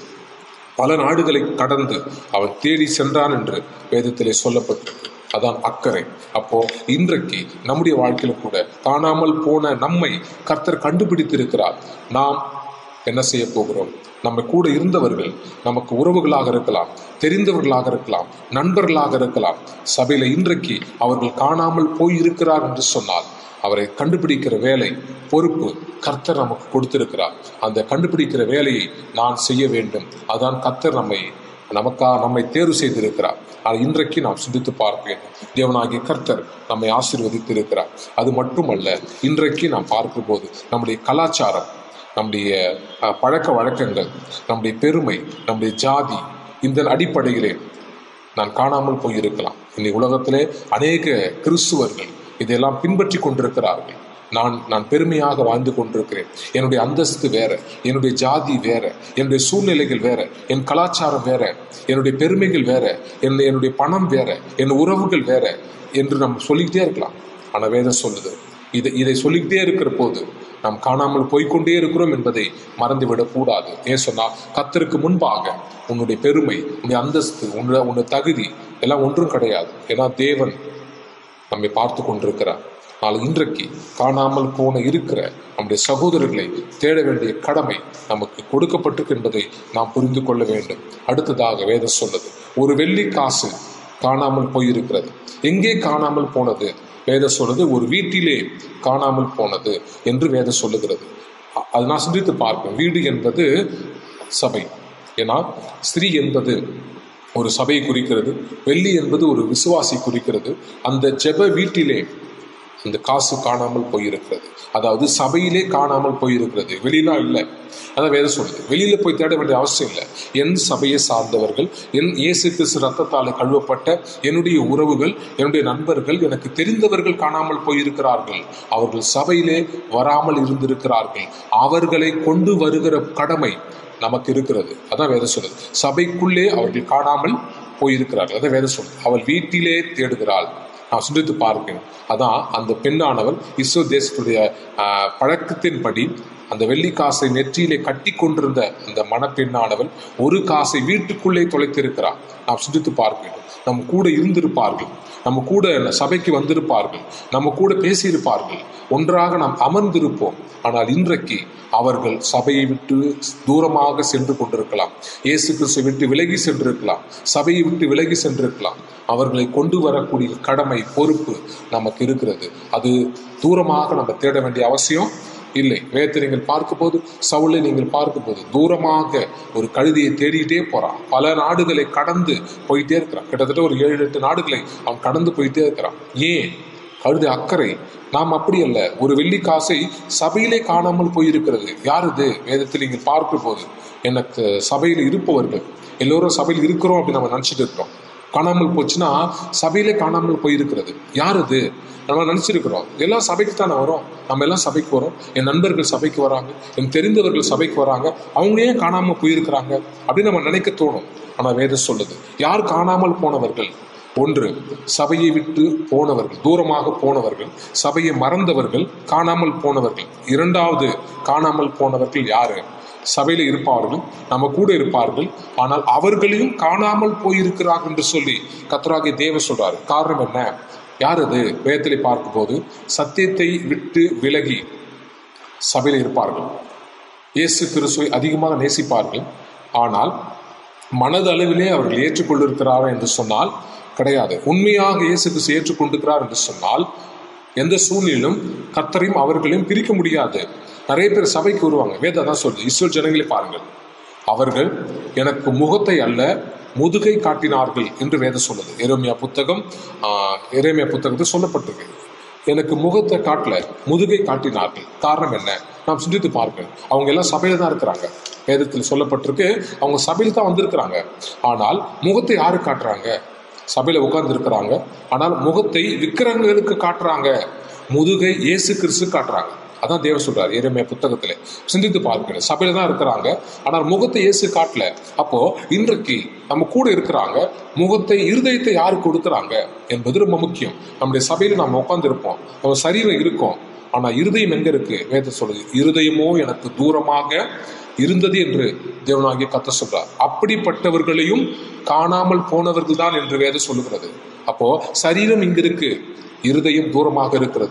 பல நாடுகளை கடந்து அவன் தேடி சென்றான் என்று வேதத்திலே சொல்லப்பட்டிருக்கு அதான் அக்கறை அப்போ இன்றைக்கு நம்முடைய வாழ்க்கையில கூட காணாமல் போன நம்மை கர்த்தர் கண்டுபிடித்திருக்கிறார் நாம் என்ன செய்ய போகிறோம் நம்ம கூட இருந்தவர்கள் நமக்கு உறவுகளாக இருக்கலாம் தெரிந்தவர்களாக இருக்கலாம் நண்பர்களாக இருக்கலாம் சபையில இன்றைக்கு அவர்கள் காணாமல் போய் இருக்கிறார் என்று சொன்னால் அவரை கண்டுபிடிக்கிற வேலை பொறுப்பு கர்த்தர் நமக்கு கொடுத்திருக்கிறார் அந்த கண்டுபிடிக்கிற வேலையை நான் செய்ய வேண்டும் அதான் கர்த்தர் நம்மை நமக்கா நம்மை தேர்வு செய்திருக்கிறார் அதை இன்றைக்கு நாம் சிந்தித்து பார்க்க வேண்டும் தேவனாகிய கர்த்தர் நம்மை ஆசீர்வதித்திருக்கிறார் அது மட்டுமல்ல இன்றைக்கு நாம் பார்க்கும்போது நம்முடைய கலாச்சாரம் நம்முடைய அஹ், பழக்க வழக்கங்கள் நம்முடைய பெருமை நம்முடைய ஜாதி இந்த அடிப்படையிலே நான் காணாமல் போயிருக்கலாம் இந்த உலகத்திலே அநேக கிறிஸ்துவர்கள் இதையெல்லாம் பின்பற்றி கொண்டிருக்கிறார்கள் நான் நான் பெருமையாக வாழ்ந்து கொண்டிருக்கிறேன் என்னுடைய அந்தஸ்து வேற என்னுடைய ஜாதி வேற என்னுடைய சூழ்நிலைகள் வேற என் கலாச்சாரம் வேற என்னுடைய பெருமைகள் வேற என் என்னுடைய பணம் வேற என் உறவுகள் வேற என்று நம்ம சொல்லிக்கிட்டே இருக்கலாம் ஆனா வேதம் சொல்லுது இதை இதை சொல்லிக்கிட்டே இருக்கிற போது நாம் காணாமல் போய்க்கொண்டே இருக்கிறோம் என்பதை மறந்துவிடக் கூடாது ஏன் சொன்னா கத்தருக்கு முன்பாக உன்னுடைய பெருமை உன்னுடைய அந்தஸ்து உன்னுடைய உன்னுடைய தகுதி எல்லாம் ஒன்றும் கிடையாது ஏன்னா தேவன் நம்மை பார்த்து கொண்டிருக்கிறார் ஆனால் இன்றைக்கு காணாமல் போன இருக்கிற நம்முடைய சகோதரர்களை தேட வேண்டிய கடமை நமக்கு கொடுக்கப்பட்டிருக்கு என்பதை நாம் புரிந்து கொள்ள வேண்டும் அடுத்ததாக வேதம் சொல்லுது ஒரு வெள்ளி காசு காணாமல் போயிருக்கிறது எங்கே காணாமல் போனது வேதம் சொல்லுது ஒரு வீட்டிலே காணாமல் போனது என்று வேதம் சொல்லுகிறது அ- அது நான் சிந்தித்து பார்ப்பேன் வீடு என்பது சபை ஏன்னா ஸ்திரீ என்பது ஒரு சபையை குறிக்கிறது வெள்ளி என்பது ஒரு விசுவாசி குறிக்கிறது அந்த ஜெப வீட்டிலே அந்த காசு காணாமல் போயிருக்கிறது அதாவது சபையிலே காணாமல் போயிருக்கிறது வெளியில இல்லை அதான் வேதம் சொல்லுது வெளியில போய் தேட வேண்டிய அவசியம் இல்லை என் சபையை சார்ந்தவர்கள் என் இயேசு கிறிஸ்து ரத்தத்தாலே கழுவப்பட்ட என்னுடைய உறவுகள் என்னுடைய நண்பர்கள் எனக்கு தெரிந்தவர்கள் காணாமல் போயிருக்கிறார்கள் அவர்கள் சபையிலே வராமல் இருந்திருக்கிறார்கள் அவர்களை கொண்டு வருகிற கடமை நமக்கு இருக்கிறது அதான் வேதம் சொல்லுது சபைக்குள்ளே அவர்கள் காணாமல் போயிருக்கிறார்கள் அதான் வேதம் சொல்லுது அவள் வீட்டிலே தேடுகிறாள் நான் சிந்தித்து பார்க்கிறேன் அதான் அந்த பெண்ணானவள் இஸ்ரோ தேசத்துடைய ஆஹ், பழக்கத்தின்படி அந்த வெள்ளி காசை நெற்றியிலே கட்டி கொண்டிருந்த அந்த மணப்பெண்ணானவள் ஒரு காசை வீட்டுக்குள்ளே தொலைத்திருக்கிறார் நாம் சிந்தித்து பார்க்க வேண்டும் நம்ம கூட இருந்திருப்பார்கள் நம்ம கூட சபைக்கு வந்திருப்பார்கள் நம்ம கூட பேசியிருப்பார்கள் ஒன்றாக நாம் அமர்ந்திருப்போம் ஆனால் இன்றைக்கு அவர்கள் சபையை விட்டு தூரமாக சென்று கொண்டிருக்கலாம் இயேசு கிறிஸ்துவை விட்டு விலகி சென்றிருக்கலாம் சபையை விட்டு விலகி சென்றிருக்கலாம் அவர்களை கொண்டு வரக்கூடிய கடமை பொறுப்பு நமக்கு இருக்கிறது அது தூரமாக நம்ம தேட வேண்டிய அவசியம் இல்லை வேதத்தை நீங்கள் பார்க்கும்போது சவுளை நீங்கள் பார்க்கும்போது தூரமாக ஒரு கழுதியை தேடிட்டே போறான் பல நாடுகளை கடந்து போயிட்டே இருக்கிறான் கிட்டத்தட்ட ஒரு ஏழு எட்டு நாடுகளை அவன் கடந்து போயிட்டே இருக்கிறான் ஏன் கழுது அக்கறை நாம் அப்படி அல்ல ஒரு வெள்ளி காசை சபையிலே காணாமல் போயிருக்கிறது யார் இது வேதத்தில் நீங்கள் பார்க்கும் போது எனக்கு சபையில் இருப்பவர்கள் எல்லோரும் சபையில் இருக்கிறோம் அப்படின்னு நம்ம நினைச்சிட்டு இருக்கோம் காணாமல் போச்சுன்னா சபையிலே காணாமல் போயிருக்கிறது யார் இது நம்ம நினைச்சிருக்கிறோம் எல்லாம் சபைக்கு தானே வரோம் நம்ம எல்லாம் சபைக்கு வரோம் என் நண்பர்கள் சபைக்கு வராங்க என் தெரிந்தவர்கள் சபைக்கு வராங்க அவங்க ஏன் காணாமல் போயிருக்கிறாங்க அப்படின்னு நம்ம நினைக்க தோணும் ஆனா வேதம் சொல்லுது யார் காணாமல் போனவர்கள் ஒன்று சபையை விட்டு போனவர்கள் தூரமாக போனவர்கள் சபையை மறந்தவர்கள் காணாமல் போனவர்கள் இரண்டாவது காணாமல் போனவர்கள் யாரு சபையில இருப்பார்கள் நம்ம கூட இருப்பார்கள் ஆனால் அவர்களையும் காணாமல் போயிருக்கிறார்கள் என்று சொல்லி கத்தராகிய தேவ சொல்றாரு காரணம் என்ன யார் அது வேதத்திலே பார்க்கும்போது சத்தியத்தை விட்டு விலகி சபையில் இருப்பார்கள் இயேசு கிறிஸ்துவை அதிகமாக நேசிப்பார்கள் ஆனால் மனதளவிலே அவர்கள் ஏற்றுக்கொண்டிருக்கிறாரா என்று சொன்னால் கிடையாது உண்மையாக இயேசு கிறிஸ்து ஏற்றுக்கொண்டிருக்கிறார் என்று சொன்னால் எந்த சூழ்நிலையிலும் கத்தரையும் அவர்களையும் பிரிக்க முடியாது நிறைய பேர் சபைக்கு வருவாங்க வேதம் தான் சொல்லுது இஸ்ரேல் ஜனங்களை பாருங்கள் அவர்கள் எனக்கு முகத்தை அல்ல முதுகை காட்டினார்கள் என்று வேதம் சொல்லுது எரேமியா புத்தகம் ஆஹ், எரேமியா புத்தகத்தில் சொல்லப்பட்டிருக்கு எனக்கு முகத்தை காட்டல முதுகை காட்டினார்கள் காரணம் என்ன நாம் சிந்தித்து பார்க்கணும் அவங்க எல்லாம் சபையில தான் இருக்கிறாங்க வேதத்தில் சொல்லப்பட்டிருக்கு அவங்க சபையில் தான் வந்திருக்கிறாங்க ஆனால் முகத்தை யாரு காட்டுறாங்க சபையில உட்கார்ந்து இருக்கிறாங்க ஆனால் முகத்தை விக்கிரங்களுக்கு காட்டுறாங்க முதுகை இயேசு கிறிஸ்து காட்டுறாங்க அதான் தேவ சொல்றாரு எரேமியா புத்தகத்துல சிந்தித்து பார்க்கணும் சபையில தான் இருக்கிறாங்க ஆனால் முகத்தை இயேசு காட்டல அப்போ இன்றைக்கு நம்ம கூட இருக்கிறாங்க முகத்தை இருதயத்தை யாரு கொடுக்குறாங்க என்பது ரொம்ப முக்கியம் நம்முடைய சபையில நம்ம உட்கார்ந்து இருப்போம் நம்ம சரீரம் இருக்கும் ஆனா இருதயம் எங்க இருக்கு வேத சொல்லுது இருதயமோ எனக்கு தூரமாக இருந்தது என்று தேவனாகிய கத்த சொல்றார் அப்படிப்பட்டவர்களையும் காணாமல் போனவர்கள் தான் என்று வேதம் சொல்லுகிறது அப்போ சரீரம் இங்க இருக்கு இருதயம் தூரமாக இருக்கிறது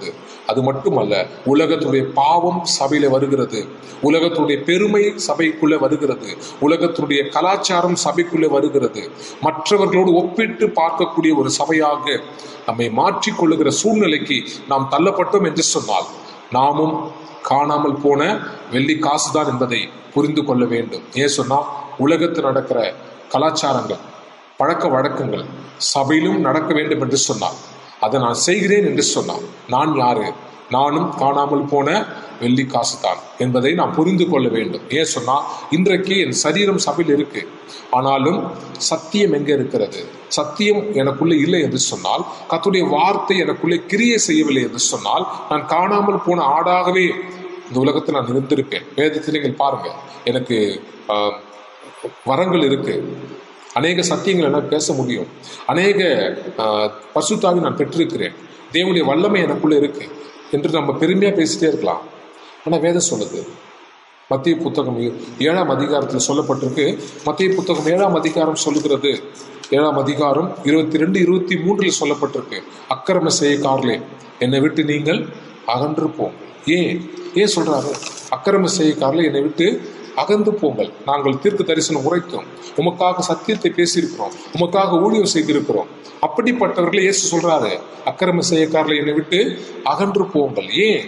அது மட்டுமல்ல உலகத்துடைய பாவம் சபையில வருகிறது உலகத்துடைய பெருமை சபைக்குள்ள வருகிறது உலகத்துடைய கலாச்சாரம் சபைக்குள்ள வருகிறது மற்றவர்களோடு ஒப்பிட்டு பார்க்கக்கூடிய ஒரு சபையாக நம்மை மாற்றிக்கொள்ளுகிற சூழ்நிலைக்கு நாம் தள்ளப்பட்டோம் என்று சொன்னால் நாமும் காணாமல் போன வெள்ளி காசுதான் என்பதை புரிந்து கொள்ள வேண்டும் ஏன் சொன்னா உலகத்தில் நடக்கிற கலாச்சாரங்கள் பழக்க வழக்கங்கள் சபையிலும் நடக்க வேண்டும் என்று சொன்னார் அதை நான் செய்கிறேன் என்று சொன்னார் நான் யாரு நானும் காணாமல் போன வெள்ளி காசு தான் என்பதை நான் புரிந்து கொள்ள வேண்டும் ஏன் சொன்னா இன்றைக்கு என் சரீரம் சபையில் இருக்கு ஆனாலும் சத்தியம் எங்க இருக்கிறது சத்தியம் எனக்குள்ளே இல்லை என்று சொன்னால் கத்துடைய வார்த்தை எனக்குள்ளே கிரியை செய்யவில்லை என்று சொன்னால் நான் காணாமல் போன ஆடாகவே இந்த உலகத்தில் நான் இருந்திருப்பேன் வேதத்தில் நீங்கள் பாருங்க எனக்கு ஆஹ், வரங்கள் இருக்கு அநேக சத்தியங்கள் என்னால் பேச முடியும் அநேக ஆஹ், பசுத்தாவி நான் பெற்றிருக்கிறேன் தேவனுடைய வல்லமை எனக்குள்ள இருக்கு என்று நம்ம பெருமையா பேசிட்டே இருக்கலாம் ஆனா வேதம் சொல்லுது மத்திய புத்தகம் ஏ- ஏழாம் அதிகாரத்தில் சொல்லப்பட்டிருக்கு மத்திய புத்தகம் ஏழாம் அதிகாரம் சொல்லுகிறது ஏழாம் அதிகாரம் இருபத்தி ரெண்டு இருபத்தி மூன்றில் சொல்லப்பட்டிருக்கு அக்கிரம செய்யக்காரலே என்னை விட்டு நீங்கள் அகன்று போங்கள் ஏன் ஏன் சொல்றாரு அக்கிரம செய்யக்காரலே என்னை விட்டு அகன்று போங்கள் நாங்கள் தீர்க்க தரிசனம் உரைத்தோம் உமக்காக சத்தியத்தை பேசியிருக்கிறோம் உமக்காக ஊழியம் செய்திருக்கிறோம் அப்படிப்பட்டவர்களை இயேசு சொல்றாரு அக்கிரம செய்யக்காரலை என்னை விட்டு அகன்று போங்கள் ஏன்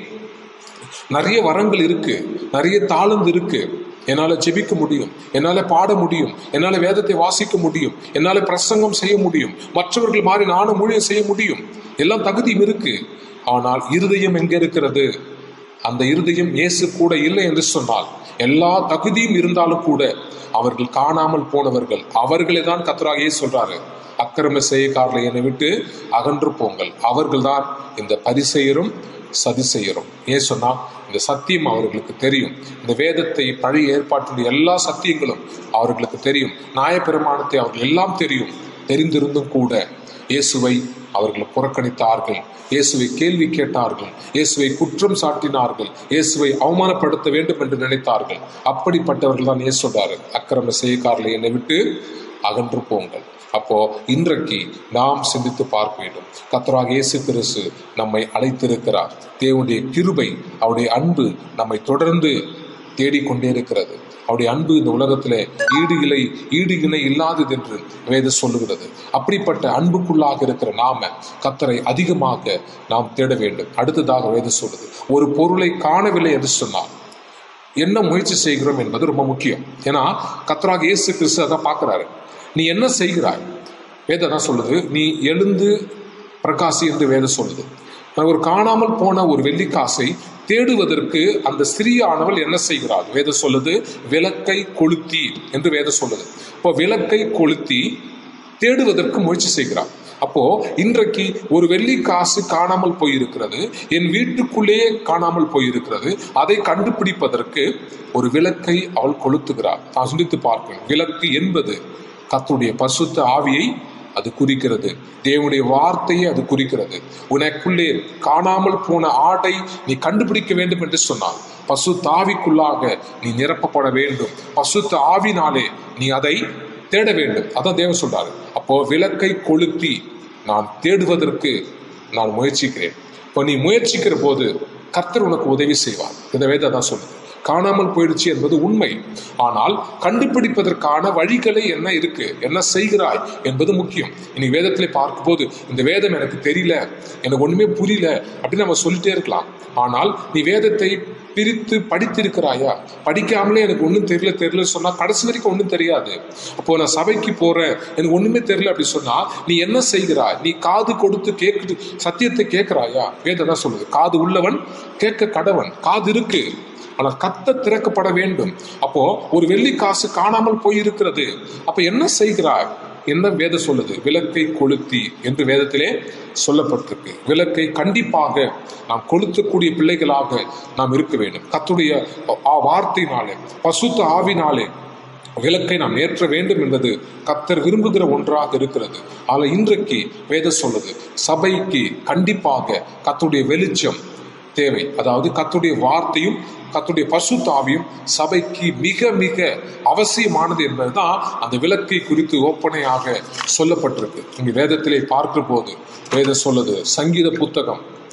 நிறைய வரங்கள் இருக்கு நிறைய தாளந்து இருக்கு என்னால ஜெபிக்க முடியும் என்னால பாட முடியும் என்னால வேதத்தை வாசிக்க முடியும் என்னால பிரசங்கம் செய்ய முடியும் மற்றவர்கள் மாதிரி நானும் ஊழியம் செய்ய முடியும் எல்லாம் தகுதியும் இருக்கு ஆனால் இருதயம் எங்க இருக்கிறது அந்த இருதயம் இயேசு கூட இல்லை என்று சொன்னால் எல்லா தகுதியும் இருந்தாலும் கூட அவர்கள் காணாமல் போனவர்கள் அவர்களை தான் கத்தராக இயேசு சொல்றாரு அக்கிரம செய்யக்காரர்களை என்னை விட்டு அகன்று போங்கள் அவர்கள்தான் இந்த பரிசெயரும் சதிசெயரும் ஏன் சொன்னா இந்த சத்தியம் அவர்களுக்கு தெரியும் இந்த வேதத்தை பழைய ஏற்பாட்டினுடைய எல்லா சத்தியங்களும் அவர்களுக்கு தெரியும் நியாயப்பிரமாணத்தை அவர்கள் எல்லாம் தெரியும் தெரிந்திருந்தும் கூட இயேசுவை அவர்கள் புறக்கணித்தார்கள் இயேசுவை கேள்வி கேட்டார்கள் இயேசுவை குற்றம் சாட்டினார்கள் இயேசுவை அவமானப்படுத்த வேண்டும் என்று நினைத்தார்கள் அப்படிப்பட்டவர்கள் தான் இயேசு சொல்றாரு அக்கிரம செய்யக்காரர்களை என்னை விட்டு அகன்று போங்கள் அப்போ இன்றைக்கு நாம் சிந்தித்து பார்க்க வேண்டும் கத்தராக இயேசு கிறிஸ்து நம்மை அழைத்திருக்கிறார் தேவனுடைய கிருபை அவருடைய அன்பு நம்மை தொடர்ந்து தேடிக்கொண்டே இருக்கிறது அவருடைய அன்பு இந்த உலகத்திலே ஈடு இலை ஈடு இணை இல்லாதது என்று வேதம் சொல்லுகிறது அப்படிப்பட்ட அன்புக்குள்ளாக இருக்கிற நாம கத்தரை அதிகமாக நாம் தேட வேண்டும் அடுத்ததாக வேதம் சொல்லுது ஒரு பொருளை காணவில்லை என்று சொன்னால் என்ன முயற்சி செய்கிறோம் என்பது ரொம்ப முக்கியம் ஏன்னா கத்தராக இயேசு கிறிஸ்து அதான் பார்க்கிறாரு நீ என்ன செய்கிறாய் வேதம் தான் சொல்லுது நீ எழுந்து பிரகாசி என்று வேதம் சொல்லுது ஒரு காணாமல் போன ஒரு வெள்ளிக்காசை தேடுவதற்கு அந்த சிறியானவள் என்ன செய்கிறாள் வேதம் சொல்லுது விளக்கை கொளுத்தி என்று வேதம் சொல்லுது இப்போ விளக்கை கொளுத்தி தேடுவதற்கு முயற்சி செய்கிறாள் அப்போ இன்றைக்கு ஒரு வெள்ளி காசு காணாமல் போயிருக்கிறது என் வீட்டுக்குள்ளே காணாமல் போயிருக்கிறது அதை கண்டுபிடிப்பதற்கு ஒரு விளக்கை அவள் கொளுத்துகிறாள் நான் சிந்தித்து பார்க்கணும் விளக்கு என்பது கர்த்தருடைய பரிசுத்த ஆவியை அது குறிக்கிறது தேவனுடைய வார்த்தையை அது குறிக்கிறது உனக்குள்ளே காணாமல் போன ஆடை நீ கண்டுபிடிக்க வேண்டும் என்று சொன்னார் பசு தாவிக்குள்ளாக நீ நிரப்பப்பட வேண்டும் பசுத்த ஆவினாலே நீ அதை தேட வேண்டும் அதான் தேவன் சொல்றாரு அப்போ விளக்கை கொளுத்தி நான் தேடுவதற்கு நான் முயற்சிக்கிறேன் இப்போ நீ முயற்சிக்கிற போது கர்த்தர் உனக்கு உதவி செய்வார் இந்த வேதம் தான் சொல்லுது காணாமல் போயிடுச்சு என்பது உண்மை ஆனால் கண்டுபிடிப்பதற்கான வழிகளை என்ன இருக்கு என்ன செய்கிறாய் என்பது முக்கியம் இன்னைக்கு வேதத்திலே பார்க்கும்போது இந்த வேதம் எனக்கு தெரியல எனக்கு ஒண்ணுமே புரியல அப்படின்னு நம்ம சொல்லிட்டே இருக்கலாம் ஆனால் நீ வேதத்தை பிரித்து படித்திருக்கிறாயா படிக்காமலே எனக்கு ஒன்றும் தெரியல தெரியல சொன்னா கடைசி வரைக்கும் ஒன்றும் தெரியாது அப்போ நான் சபைக்கு போறேன் எனக்கு ஒண்ணுமே தெரியல அப்படி சொன்னா நீ என்ன செய்கிறாய் நீ காது கொடுத்து கேக்கு சத்தியத்தை கேட்கிறாயா வேதம் தான் சொல்லுது காது உள்ளவன் கேட்க கடவன் காது இருக்கு ஆனால் கத்த திறக்கப்பட வேண்டும் அப்போ ஒரு வெள்ளி காசு காணாமல் போயிருக்கிறது அப்ப என்ன செய்கிறாய் என்ன வேதம் சொல்லுது விளக்கை கொளுத்தி என்று வேதத்திலே சொல்லப்பட்டிருக்கு விளக்கை கண்டிப்பாக நாம் கொளுத்தக்கூடிய பிள்ளைகளாக நாம் இருக்க வேண்டும் கத்துடைய வார்த்தையினாலே பசுத்த ஆவினாலே விளக்கை நாம் ஏற்ற வேண்டும் என்பது கத்தர் விரும்புகிற ஒன்றாக இருக்கிறது ஆனால் இன்றைக்கு வேதம் சொல்லுது சபைக்கு கண்டிப்பாக கத்துடைய வெளிச்சம் தேவை அதாவது கத்துடைய வார்த்தையும் கத்துடைய பசுத்தாவியும் சபைக்கு மிக மிக அவசியமானது என்பதுதான் அந்த விளக்கை குறித்து ஓப்பனையாக சொல்லப்பட்டிருக்கு இங்க வேதத்திலே பார்க்கிற போது வேதம் சொல்லுது சங்கீத புத்தகம்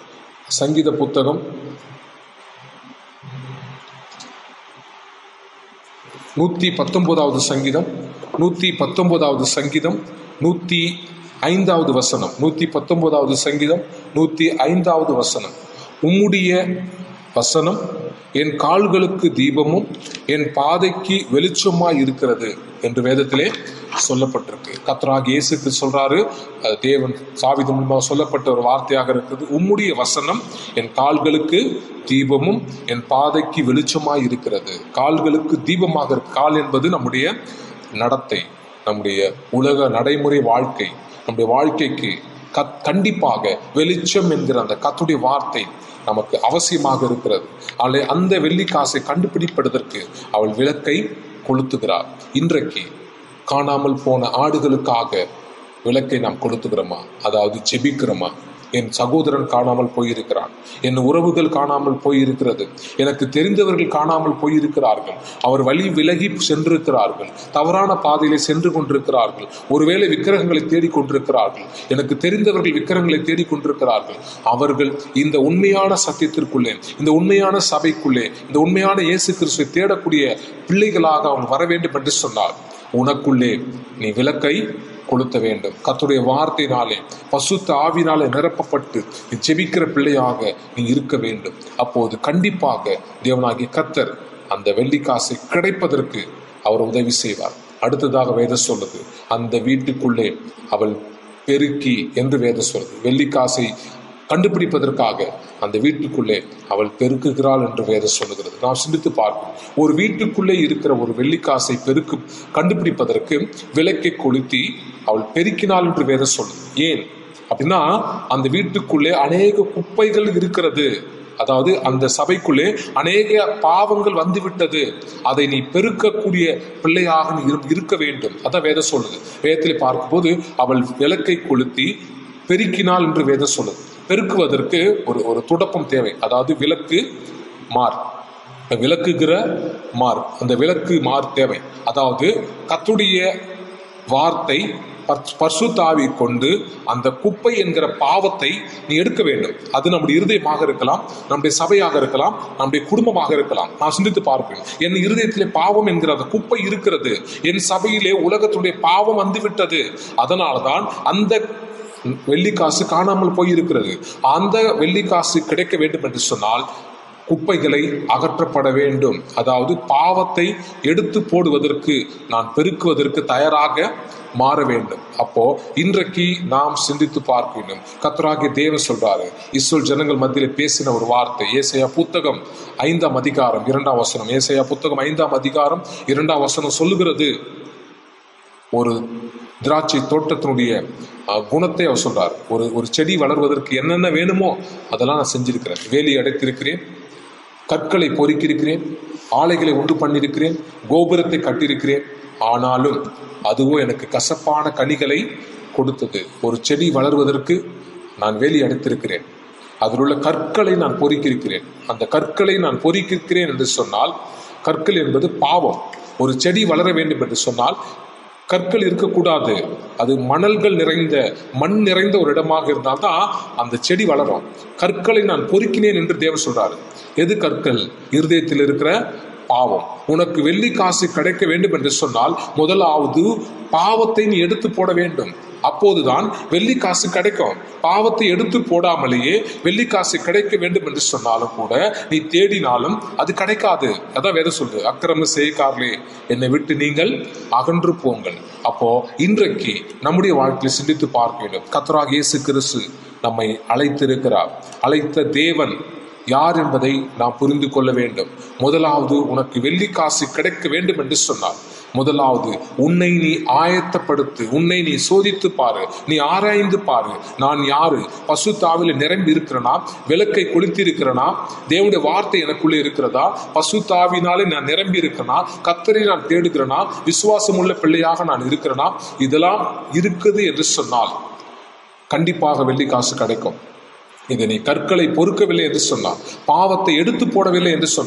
சங்கீத புத்தகம் நூற்றி பத்தொன்பதாவது சங்கீதம் நூற்றி பத்தொன்பதாவது சங்கீதம் நூற்றி ஐந்தாவது வசனம் நூற்றி பத்தொன்பதாவது சங்கீதம் நூற்றி ஐந்தாவது வசனம் உம்முடைய வசனம் என் கால்களுக்கு தீபமும் என் பாதைக்கு வெளிச்சமாய் இருக்கிறது என்று வேதத்திலே சொல்லப்பட்டிருக்கு கத்ராக இயேசுக்கு சொல்றாரு அது தேவன் சாவித மூலமாக சொல்லப்பட்ட ஒரு வார்த்தையாக இருக்குது உம்முடைய வசனம் என் கால்களுக்கு தீபமும் என் பாதைக்கு வெளிச்சமாய் இருக்கிறது கால்களுக்கு தீபமாக இருக்கு கால் என்பது நம்முடைய நடத்தை நம்முடைய உலக நடைமுறை வாழ்க்கை நம்முடைய வாழ்க்கைக்கு கத் கண்டிப்பாக வெளிச்சம் என்கிற அந்த கத்துடைய வார்த்தை நமக்கு அவசியமாக இருக்கிறது ale அந்த வெள்ளிக்காசை கண்டுபிடிப்பதற்கு அவள் விளக்கை கொளுத்துகிறார் இன்றைக்கு காணாமல் போன ஆடுகளுக்காக விளக்கை நாம் கொளுத்துகிறோமா அதாவது ஜெபிக்கிறோமா என் சகோதரன் காணாமல் போயிருக்கிறான் என் உறவுகள் காணாமல் போயிருக்கிறது எனக்கு தெரிந்தவர்கள் காணாமல் போயிருக்கிறார்கள் அவர் வழி விலகி சென்றிருக்கிறார்கள் தவறான பாதையிலே சென்று கொண்டிருக்கிறார்கள் ஒருவேளை விக்கிரகங்களை தேடிக்கொண்டிருக்கிறார்கள் எனக்கு தெரிந்தவர்கள் விக்கிரகங்களை தேடிக்கொண்டிருக்கிறார்கள் அவர்கள் இந்த உண்மையான சத்தியத்திற்குள்ளே இந்த உண்மையான சபைக்குள்ளே இந்த உண்மையான இயேசு கிறிஸ்துவை தேடக்கூடிய பிள்ளைகளாக அவங்க வர வேண்டும் என்று சொன்னார் உனக்குள்ளே நீ விளக்கை கொளுத்த வேண்டும் கத்துடைய வார்த்தையினாலே பசுத்த ஆவினாலே நிரப்பப்பட்டு நீ ஜெபிக்கிற பிள்ளையாக நீ இருக்க வேண்டும் அப்போது கண்டிப்பாக தேவனாகிய கத்தர் அந்த வெள்ளிக்காசை கிடைப்பதற்கு அவர் உதவி செய்வார் அடுத்ததாக வேத சொல்லுது அந்த வீட்டுக்குள்ளே அவள் பெருக்கி என்று வேத சொல்லுது வெள்ளிக்காசை கண்டுபிடிப்பதற்காக அந்த வீட்டுக்குள்ளே அவள் பெருக்குகிறாள் என்று வேதம் சொல்லுகிறது நாம் சிந்தித்து பார்ப்போம் ஒரு வீட்டுக்குள்ளே இருக்கிற ஒரு வெள்ளிக்காசை பெருக்கு கண்டுபிடிப்பதற்கு விளக்கை கொளுத்தி அவள் பெருக்கினாள் என்று வேதம் சொல்லுது ஏன் அப்படின்னா அந்த வீட்டுக்குள்ளே அநேக குப்பைகள் இருக்கிறது அதாவது அந்த சபைக்குள்ளே அநேக பாவங்கள் வந்து விட்டது அதை நீ பெருக்கக்கூடிய பிள்ளையாக நீ இரு- இருக்க வேண்டும் அதான் வேதம் சொல்லுது வேதத்தில் பார்க்கும்போது அவள் விளக்கை கொளுத்தி பெருக்கினாள் என்று வேதம் சொல்லுது பெருக்குவதற்கு ஒரு ஒரு துடப்பம் தேவை அதாவது விளக்கு மார் விளக்குகிற மார் அந்த விளக்கு மார் தேவை அதாவது கத்துடைய வார்த்தை பர்ஸ்- பர்சுத்தாவி கொண்டு அந்த குப்பை என்கிற பாவத்தை நீ எடுக்க வேண்டும் அது நம்முடைய இருதயமாக இருக்கலாம் நம்முடைய சபையாக இருக்கலாம் நம்முடைய குடும்பமாக இருக்கலாம் நான் சிந்தித்து பார்ப்பேன் என் இருதயத்திலே பாவம் என்கிற அந்த குப்பை இருக்கிறது என் சபையிலே உலகத்துடைய பாவம் வந்து விட்டது அதனால்தான் அந்த வெள்ளிக்காசு காணாமல் போயிருக்கிறது அந்த வெள்ளிக்காசு கிடைக்க வேண்டும் என்று சொன்னால் குப்பைகளை அகற்றப்பட வேண்டும் அதாவது பாவத்தை எடுத்து போடுவதற்கு நான் பெருக்குவதற்கு தயாராக மாற வேண்டும் அப்போ இன்றைக்கு நாம் சிந்தித்து பார்க்க வேண்டும் கத்தராகிய தேவன் சொல்றாரு இஸ்ரேல் ஜனங்கள் மத்தியில பேசின ஒரு வார்த்தை ஏசையா புத்தகம் ஐந்தாம் அதிகாரம் இரண்டாம் வசனம் ஏசையா புத்தகம் ஐந்தாம் அதிகாரம் இரண்டாம் வசனம் சொல்லுகிறது ஒரு திராட்சை தோட்டத்தினுடைய அஹ், குணத்தை அவர் சொல்றார் ஒரு ஒரு செடி வளர்வதற்கு என்னென்ன வேணுமோ அதெல்லாம் நான் செஞ்சிருக்கிறேன் வேலி அடைத்திருக்கிறேன் கற்களை பொறுக்கியிருக்கிறேன் ஆலைகளை உண்டு பண்ணியிருக்கிறேன் கோபுரத்தை கட்டியிருக்கிறேன் ஆனாலும் அதுவோ எனக்கு கசப்பான கனிகளை கொடுத்தது ஒரு செடி வளர்வதற்கு நான் வேலி அடைத்திருக்கிறேன் அதில் உள்ள கற்களை நான் பொறுக்கியிருக்கிறேன் அந்த கற்களை நான் பொறுக்கியிருக்கிறேன் என்று சொன்னால் கற்கள் என்பது பாவம் ஒரு செடி வளர வேண்டும் என்று சொன்னால் கற்கள் இருக்கக்கூடாது அது மணல்கள் நிறைந்த மண் நிறைந்த ஒரு இடமாக இருந்தால்தான் அந்த செடி வளரும் கற்களை நான் பொறுக்கினேன் என்று தேவன் சொல்றாரு எது கற்கள் இருதயத்தில் இருக்கிற பாவம் உனக்கு வெள்ளி காசு கிடைக்க வேண்டும் என்று சொன்னால் முதலாவது பாவத்தை நீ எடுத்து போட வேண்டும் அப்போதுதான் வெள்ளி காசு கிடைக்கும் பாவத்தை எடுத்து போடாமலேயே வெள்ளி காசு கிடைக்க வேண்டும் என்று சொன்னாலும் கூட நீ தேடினாலும் அது கிடைக்காது அதான் வேதம் சொல்லுது அக்கிரம செய்கார்களே என்னை விட்டு நீங்கள் அகன்று போங்கள் அப்போ இன்றைக்கு நம்முடைய வாழ்க்கையில் சிந்தித்து பார்க்க வேண்டும் கத்தராக இயேசு கிறிஸ்து நம்மை அழைத்திருக்கிறார் அழைத்த தேவன் யார் என்பதை நாம் புரிந்து கொள்ள வேண்டும் முதலாவது உனக்கு வெள்ளி காசு கிடைக்க வேண்டும் என்று சொன்னார் முதலாவது உன்னை நீ ஆயத்தப்படுத்து உன்னை நீ சோதித்து பாரு நீ ஆராய்ந்து பாரு நான் யாரு பசு தாவில நிரம்பி இருக்கிறனா விளக்கை கொளுத்தி இருக்கிறனா தேவனுடைய வார்த்தை எனக்குள்ளே இருக்கிறதா பசு தாவினாலே நான் நிரம்பி இருக்கிறனா கத்தரை நான் தேடுகிறனா விசுவாசம் உள்ள பிள்ளையாக நான் இருக்கிறனா இதெல்லாம் இருக்குது என்று சொன்னால் கண்டிப்பாக வெள்ளி காசு கிடைக்கும் இதை நீ கற்களை பொறுக்கவில்லை என்று சொன்னால் பாவத்தை எடுத்து போடவில்லை என்று சொன்னால்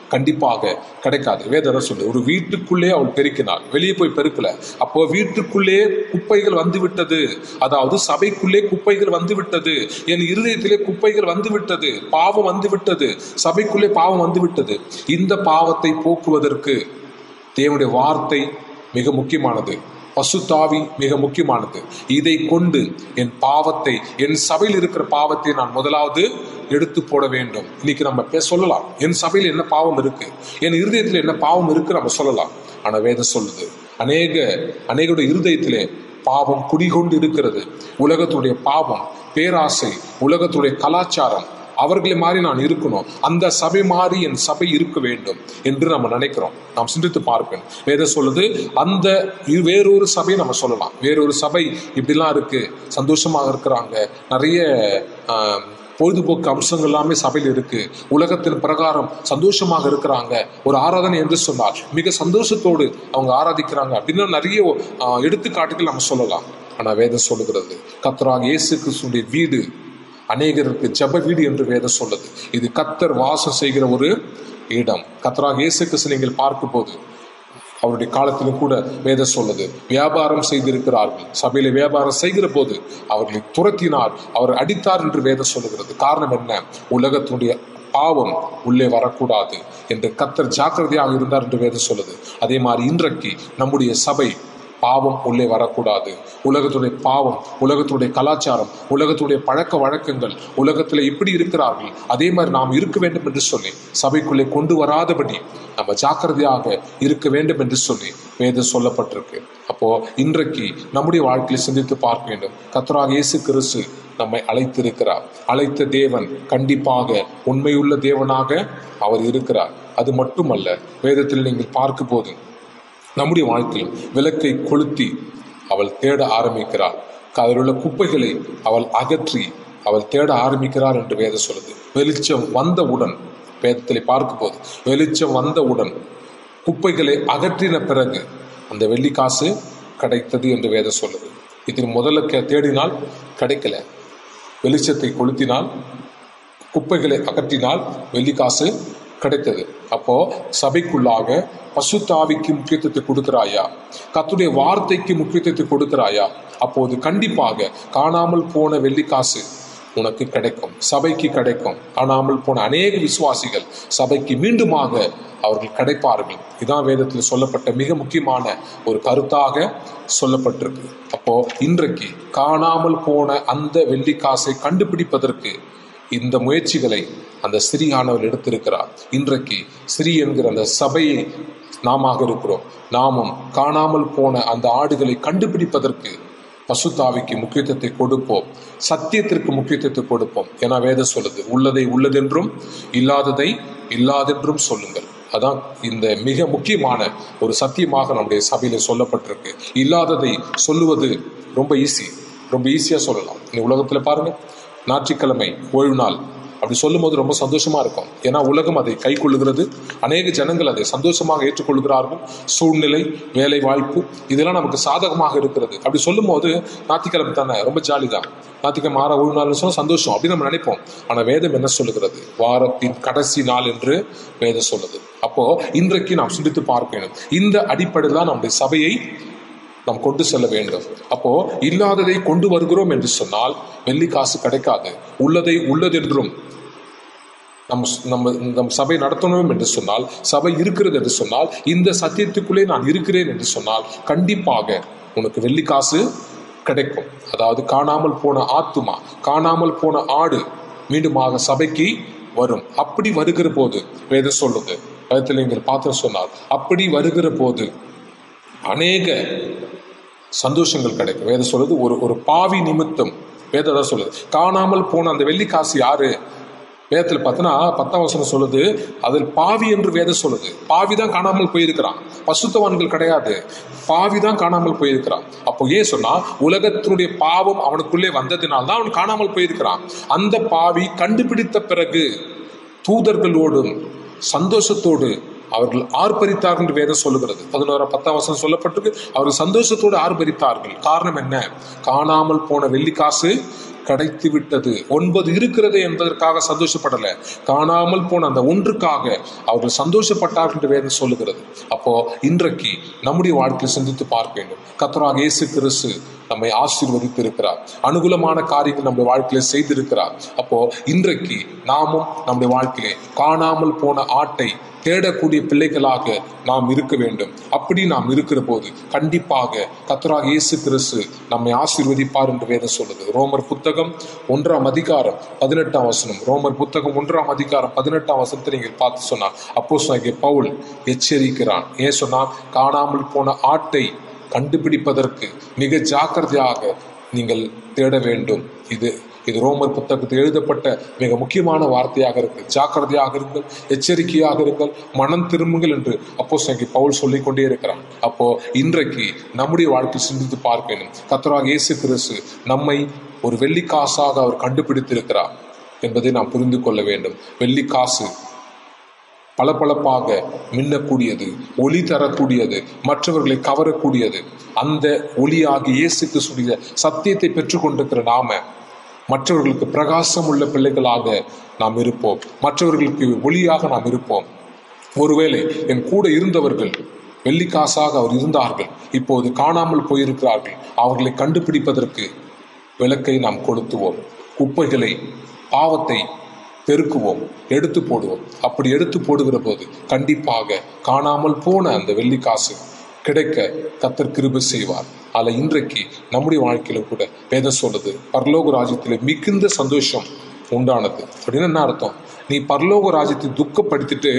கண்டிப்பாக கிடைக்காது வேதனை சொல்லு ஒரு வீட்டுக்குள்ளே அவள் பெருக்கினாள் வெளியே போய் பெருக்கல அப்போ வீட்டுக்குள்ளே குப்பைகள் வந்து விட்டது அதாவது சபைக்குள்ளே குப்பைகள் வந்து விட்டது என் இருதயத்திலே குப்பைகள் வந்து விட்டது பாவம் வந்து விட்டது சபைக்குள்ளே பாவம் வந்து விட்டது இந்த பாவத்தை போக்குவதற்கு தேவனுடைய வார்த்தை மிக முக்கியமானது பசுத்தாவி மிக முக்கியமானது இதை கொண்டு என் பாவத்தை என் சபையில் இருக்கிற பாவத்தை நான் முதலாவது எடுத்து போட வேண்டும் இன்னைக்கு நம்ம பே- சொல்லலாம் என் சபையில் என்ன பாவம் இருக்கு என் இருதயத்தில் என்ன பாவம் இருக்கு நம்ம சொல்லலாம் ஆனா வேதம் சொல்லுது அநேக அநேகருடைய இருதயத்திலே பாவம் குடிகொண்டு இருக்கிறது உலகத்துடைய பாவம் பேராசை உலகத்துடைய கலாச்சாரம் அவர்களை மாதிரி நான் இருக்கணும் அந்த சபை மாதிரி என் சபை இருக்க வேண்டும் என்று நம்ம நினைக்கிறோம் நாம் சிந்தித்து பார்ப்பேன் வேதம் சொல்லுது அந்த இ- வேறொரு சபையை நம்ம சொல்லலாம் வேறொரு சபை இப்படிலாம் இருக்கு சந்தோஷமாக இருக்கிறாங்க நிறைய ஆஹ், பொழுதுபோக்கு அம்சங்கள் எல்லாமே சபையில் இருக்கு உலகத்தின் பிரகாரம் சந்தோஷமாக இருக்கிறாங்க ஒரு ஆராதனை என்று சொன்னால் மிக சந்தோஷத்தோடு அவங்க ஆராதிக்கிறாங்க அப்படின்னு நிறைய ஆஹ், எடுத்துக்காட்டுகள் நம்ம சொல்லலாம் ஆனா வேதம் சொல்லுகிறது கத்தராக இயேசு கிறிஸ்துடைய வீடு அநேகருக்கு ஜெப வீடு என்று வேதம் சொல்லுது இது கத்தர் வாசம் செய்கிற ஒரு இடம் கத்தராக இயேசு கிறிஸ்து நீங்கள் பார்க்கும் போது அவருடைய காலத்திலும் கூட வேதம் சொல்லுது வியாபாரம் செய்திருக்கிறார்கள் சபையில வியாபாரம் செய்கிற போது அவர்களை துரத்தினார் அவர் அடித்தார் என்று வேதம் சொல்லுகிறது காரணம் என்ன உலகத்தினுடைய பாவம் உள்ளே வரக்கூடாது என்று கத்தர் ஜாக்கிரதையாக இருந்தார் என்று வேதம் சொல்லுது அதே மாதிரி இன்றைக்கு நம்முடைய சபை பாவம் உள்ளே வரக்கூடாது உலகத்துடைய பாவம் உலகத்துடைய கலாச்சாரம் உலகத்துடைய பழக்க வழக்கங்கள் உலகத்தில் இப்படி இருக்கிறார்கள் அதே மாதிரி நாம் இருக்க வேண்டும் என்று சொல்லி சபைக்குள்ளே கொண்டு வராதபடி நம்ம ஜாக்கிரதையாக இருக்க வேண்டும் என்று சொல்லி வேதம் சொல்லப்பட்டிருக்கு அப்போ இன்றைக்கு நம்முடைய வாழ்க்கையை சிந்தித்து பார்க்க வேண்டும் கத்தராக இயேசு கிறிஸ்து நம்மை அழைத்திருக்கிறார் அழைத்த தேவன் கண்டிப்பாக உண்மையுள்ள தேவனாக அவர் இருக்கிறார் அது மட்டுமல்ல வேதத்தில் நீங்கள் பார்க்கும் போது நம்முடைய வாழ்க்கையில் விளக்கை கொளுத்தி அவள் தேட ஆரம்பிக்கிறாள் அதில் உள்ள குப்பைகளை அவள் அகற்றி அவள் தேட ஆரம்பிக்கிறார் என்று வேதம் சொல்லுது வெளிச்சம் வந்தவுடன் வேதத்தில் பார்க்கும்போது வெளிச்சம் வந்தவுடன் குப்பைகளை அகற்றின பிறகு அந்த வெள்ளி காசு கிடைத்தது என்று வேதம் சொல்லுது இதில் முதல்ல கே- தேடினால் கிடைக்கல வெளிச்சத்தை கொளுத்தினால் குப்பைகளை அகற்றினால் வெள்ளி காசு கிடைத்தது அப்போ சபைக்குள்ளாக பசுத்தாவிக்கு முக்கியத்துவத்தை கொடுக்கிறாயா கத்துடைய வார்த்தைக்கு முக்கியத்துவத்தை கொடுக்கிறாயா அப்போது கண்டிப்பாக காணாமல் போன வெள்ளி காசு உனக்கு கிடைக்கும் சபைக்கு கிடைக்கும் காணாமல் போன அநேக விசுவாசிகள் சபைக்கு மீண்டுமாக அவர்கள் கிடைப்பார்கள் இதான் வேதத்தில் சொல்லப்பட்ட மிக முக்கியமான ஒரு கருத்தாக சொல்லப்பட்டிருக்கு அப்போ இன்றைக்கு காணாமல் போன அந்த வெள்ளி காசை கண்டுபிடிப்பதற்கு இந்த முயற்சிகளை அந்த ஸ்ரீயானவர் எடுத்திருக்கிறார் இன்றைக்கு ஸ்ரீ என்கிற அந்த சபையை நாமாக இருக்கிறோம் நாமும் காணாமல் போன அந்த ஆடுகளை கண்டுபிடிப்பதற்கு பசுத்தாவிக்கு முக்கியத்துவத்தை கொடுப்போம் சத்தியத்திற்கு முக்கியத்துவத்தை கொடுப்போம் ஏன்னா வேதம் சொல்லுது உள்ளதை உள்ளதென்றும் இல்லாததை இல்லாதென்றும் சொல்லுங்கள் அதான் இந்த மிக முக்கியமான ஒரு சத்தியமாக நம்முடைய சபையில சொல்லப்பட்டிருக்கு இல்லாததை சொல்லுவது ரொம்ப ஈஸி ரொம்ப ஈஸியா சொல்லலாம் இந்த உலகத்துல பாருங்க ஞாயிற்றுக்கிழமை ஓய்வு நாள் அப்படி சொல்லும்போது ரொம்ப சந்தோஷமா இருக்கும் ஏன்னா உலகம் அதை கை கொள்ளுகிறது அநேக ஜனங்கள் அதை சந்தோஷமாக ஏற்றுக்கொள்கிறார்கள் சூழ்நிலை வேலை வாய்ப்பு இதெல்லாம் நமக்கு சாதகமாக இருக்கிறது அப்படி சொல்லும்போது ஞாயிற்றுக்கிழமை தானே ரொம்ப ஜாலி தான் ஞாயிற்றுக்கிழமை ஆற ஓய்வு நாள்னு சொன்னா சந்தோஷம் அப்படின்னு நம்ம நினைப்போம் ஆனா வேதம் என்ன சொல்லுகிறது வாரத்தின் கடைசி நாள் என்று வேதம் சொல்லுது அப்போ இன்றைக்கு நாம் சிந்தித்து பார்க்க வேண்டும் இந்த அடிப்படையில் தான் நம்முடைய சபையை நாம் கொண்டு செல்ல வேண்டும் அப்போ இல்லாததை கொண்டு வருகிறோம் என்று சொன்னால் வெள்ளி காசு கிடைக்காது உள்ளதை உள்ளதென்றும் நம் நம்ம நம் சபை நடத்தணும் என்று சொன்னால் சபை இருக்கிறது என்று சொன்னால் இந்த சத்தியத்துக்குள்ளே நான் இருக்கிறேன் என்று சொன்னால் கண்டிப்பாக உனக்கு வெள்ளி காசு கிடைக்கும் அதாவது காணாமல் போன ஆத்துமா காணாமல் போன ஆடு மீண்டுமாக சபைக்கு வரும் அப்படி வருகிற போது வேதம் சொல்லுது வேதத்தில் நீங்கள் பார்த்து சொன்னால் அப்படி வருகிற போது அநேக சந்தோஷங்கள் கிடைக்கும் வேதம் சொல்லுது ஒரு ஒரு பாவி நிமித்தம் வேதம் தான் சொல்லுது காணாமல் போன அந்த வெள்ளி காசு யாரு வேதத்தில் பார்த்தோன்னா பத்தாம் வசனம் சொல்லுது அதில் பாவி என்று வேதம் சொல்லுது பாவி தான் காணாமல் போயிருக்கிறான் பசுத்தவான்கள் கிடையாது பாவி தான் காணாமல் போயிருக்கிறான் அப்போ ஏன் சொன்னா உலகத்தினுடைய பாவம் அவனுக்குள்ளே வந்ததினால் தான் அவன் காணாமல் போயிருக்கிறான் அந்த பாவி கண்டுபிடித்த பிறகு தூதர்களோடும் சந்தோஷத்தோடு அவர்கள் ஆர்ப்பரித்தார்கள் என்று வேதம் சொல்லுகிறது பதினோரா பத்தாம் வசனம் சொல்லப்பட்டிருக்கு அவர்கள் சந்தோஷத்தோடு ஆர்ப்பரித்தார்கள் காரணம் என்ன காணாமல் போன வெள்ளி காசு கிடைத்து விட்டது ஒன்பது இருக்கிறது என்பதற்காக சந்தோஷப்படல காணாமல் போன அந்த ஒன்றுக்காக அவர்கள் சந்தோஷப்பட்டார்கள் என்று வேதம் சொல்லுகிறது அப்போ இன்றைக்கு நம்முடைய வாழ்க்கையை சிந்தித்து பார்க்க வேண்டும் கத்தராக இயேசு கிறிஸ்து நம்மை ஆசீர்வதித்து இருக்கிறார் அனுகூலமான காரியங்கள் நம்முடைய வாழ்க்கையில செய்திருக்கிறார் அப்போ இன்றைக்கு நாமும் நம்முடைய வாழ்க்கையிலே காணாமல் போன ஆட்டை தேடக்கூடிய பிள்ளைகளாக நாம் இருக்க வேண்டும் அப்படி நாம் இருக்கிற போது கண்டிப்பாக கத்தராக இயேசு கிறிஸ்து நம்மை ஆசீர்வதிப்பார் என்று வேதம் சொல்லுது ரோமர் புத்தகம் ஒன்றாம் அதிகாரம் பதினெட்டாம் வசனம் ரோமர் புத்தகம் ஒன்றாம் அதிகாரம் பதினெட்டாம் வசனத்தை நீங்கள் பார்த்து சொன்னா அப்போ பவுல் எச்சரிக்கிறான் ஏன் சொன்னா காணாமல் போன ஆட்டை கண்டுபிடிப்பதற்கு மிக ஜாக்கிரதையாக நீங்கள் தேட வேண்டும் இது இது ரோமர் புத்தகத்தில் எழுதப்பட்ட மிக முக்கியமான வார்த்தையாக இருக்கு ஜாக்கிரதையாக இருங்கள் எச்சரிக்கையாக இருங்கள் மனம் திரும்புங்கள் என்று அப்போ பவுல் சொல்லிக் கொண்டே இருக்கிறான் அப்போ இன்றைக்கு நம்முடைய வாழ்க்கை சிந்தித்து பார்க்க வேண்டும் கத்தராக இயேசு கிறிஸ்து நம்மை ஒரு வெள்ளிக்காசாக அவர் கண்டுபிடித்திருக்கிறார் என்பதை நாம் புரிந்து கொள்ள வேண்டும் வெள்ளிக்காசு பளபளப்பாக மின்னக்கூடியது ஒளி தரக்கூடியது மற்றவர்களை கவரக்கூடியது அந்த ஒளியாகி இயேசு கிறிஸ்துடைய சத்தியத்தை பெற்றுக்கொண்டிருக்கிற நாம மற்றவர்களுக்கு பிரகாசம் உள்ள பிள்ளைகளாக நாம் இருப்போம் மற்றவர்களுக்கு ஒளியாக நாம் இருப்போம் ஒருவேளை என் கூட இருந்தவர்கள் வெள்ளிக்காசாக அவர் இருந்தார்கள் இப்போது காணாமல் போயிருக்கிறார்கள் அவர்களை கண்டுபிடிப்பதற்கு விளக்கை நாம் கொளுத்துவோம் குப்பைகளை பாவத்தை பெருக்குவோம் எடுத்து போடுவோம் அப்படி எடுத்து போடுகிற போது கண்டிப்பாக காணாமல் போன அந்த வெள்ளிக்காசு கிடைக்க கத்தர் கிருபை செய்வார் அதில் இன்றைக்கு நம்முடைய வாழ்க்கையிலும் கூட வேதம் சொல்லுது பரலோக ராஜ்யத்தில் மிகுந்த சந்தோஷம் உண்டானது அப்படின்னு என்ன அர்த்தம் நீ பரலோக ராஜ்யத்தை துக்கப்படுத்திட்டு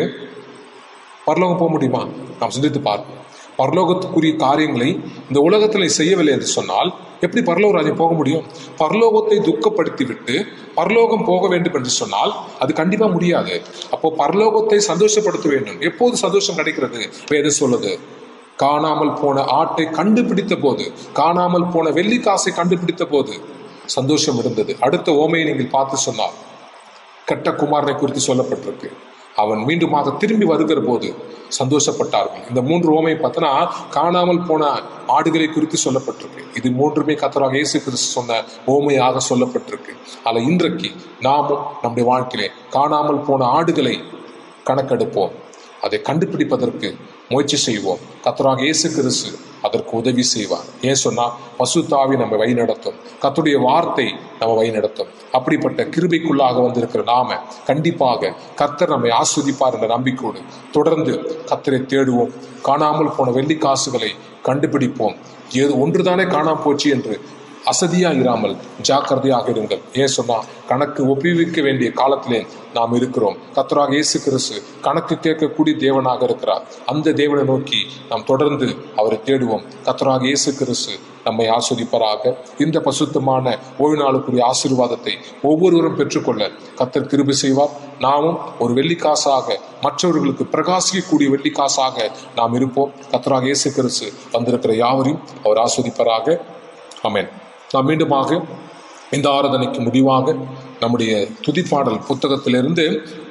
பரலோகம் போக முடியுமா நாம் சிந்தித்து பார்ப்போம் பரலோகத்துக்குரிய காரியங்களை இந்த உலகத்தில் நீ செய்யவில்லை என்று சொன்னால் எப்படி பரலோக ராஜ்யம் போக முடியும் பரலோகத்தை துக்கப்படுத்தி விட்டு பரலோகம் போக வேண்டும் என்று சொன்னால் அது கண்டிப்பா முடியாது அப்போ பரலோகத்தை சந்தோஷப்படுத்த வேண்டும் எப்போது சந்தோஷம் கிடைக்கிறது வேதம் சொல்லுது காணாமல் போன ஆட்டை கண்டுபிடித்த போது காணாமல் போன வெள்ளிக்காசை கண்டுபிடித்த போது சந்தோஷம் இருந்தது அடுத்த ஓமையை நீங்கள் பார்த்து சொன்னால் கெட்ட குமாரனை குறித்து சொல்லப்பட்டிருக்கு அவன் மீண்டுமாக திரும்பி வருகிற போது சந்தோஷப்பட்டார்கள் இந்த மூன்று ஓமை பார்த்தனா காணாமல் போன ஆடுகளை குறித்து சொல்லப்பட்டிருக்கு இது மூன்றுமே கத்தராக இயேசு கிறிஸ்து சொன்ன ஓமையாக சொல்லப்பட்டிருக்கு அதில் இன்றைக்கு நாமும் நம்முடைய வாழ்க்கையிலே காணாமல் போன ஆடுகளை கணக்கெடுப்போம் அதை கண்டுபிடிப்பதற்கு முயற்சி செய்வோம் கத்தராக இயேசு கிறிஸ்து அதற்கு உதவி செய்வார் ஏன் சொன்னா பசுத்தாவி நம்ம வழி நடத்தும் கத்துடைய வார்த்தை நம்ம வழி நடத்தும் அப்படிப்பட்ட கிருபைக்குள்ளாக வந்திருக்கிற நாம கண்டிப்பாக கர்த்தர் நம்மை ஆஸ்வதிப்பார் என்ற நம்பிக்கையோடு தொடர்ந்து கத்தரை தேடுவோம் காணாமல் போன வெள்ளி காசுகளை கண்டுபிடிப்போம் ஏது ஒன்றுதானே காணாம போச்சு என்று அசதியா இராமல் ஜாக்கிரதையாக இருங்கள் ஏன் சொன்னா கணக்கு ஒப்புவிக்க வேண்டிய காலத்திலே நாம் இருக்கிறோம் கத்தராக இயேசு கிறிஸ்து கணக்கு கேட்கக்கூடிய தேவனாக இருக்கிறார் அந்த தேவனை நோக்கி நாம் தொடர்ந்து அவரை தேடுவோம் கத்தராக இயேசு கிறிஸ்து நம்மை ஆஸ்வதிப்பராக இந்த பசுத்தமான ஓய்வு நாளுக்குரிய ஆசீர்வாதத்தை ஒவ்வொருவரும் பெற்றுக்கொள்ள கத்தர் கிருபி செய்வார் நாமும் ஒரு வெள்ளிக்காசாக மற்றவர்களுக்கு பிரகாசிக்கக்கூடிய வெள்ளிக்காசாக நாம் இருப்போம் கத்தராக இயேசு கிறிஸ்து வந்திருக்கிற யாவரையும் அவர் ஆஸ்வதிப்பராக அமேன் நாம் மீண்டுமாக இந்த ஆராதனைக்கு முடிவாக நம்முடைய துதிப்பாடல் புத்தகத்திலிருந்து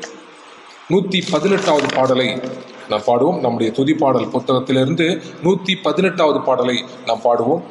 நூத்தி பதினெட்டாவது பாடலை நாம் பாடுவோம் நம்முடைய துதிப்பாடல் புத்தகத்திலிருந்து நூத்தி பதினெட்டாவது பாடலை நாம் பாடுவோம்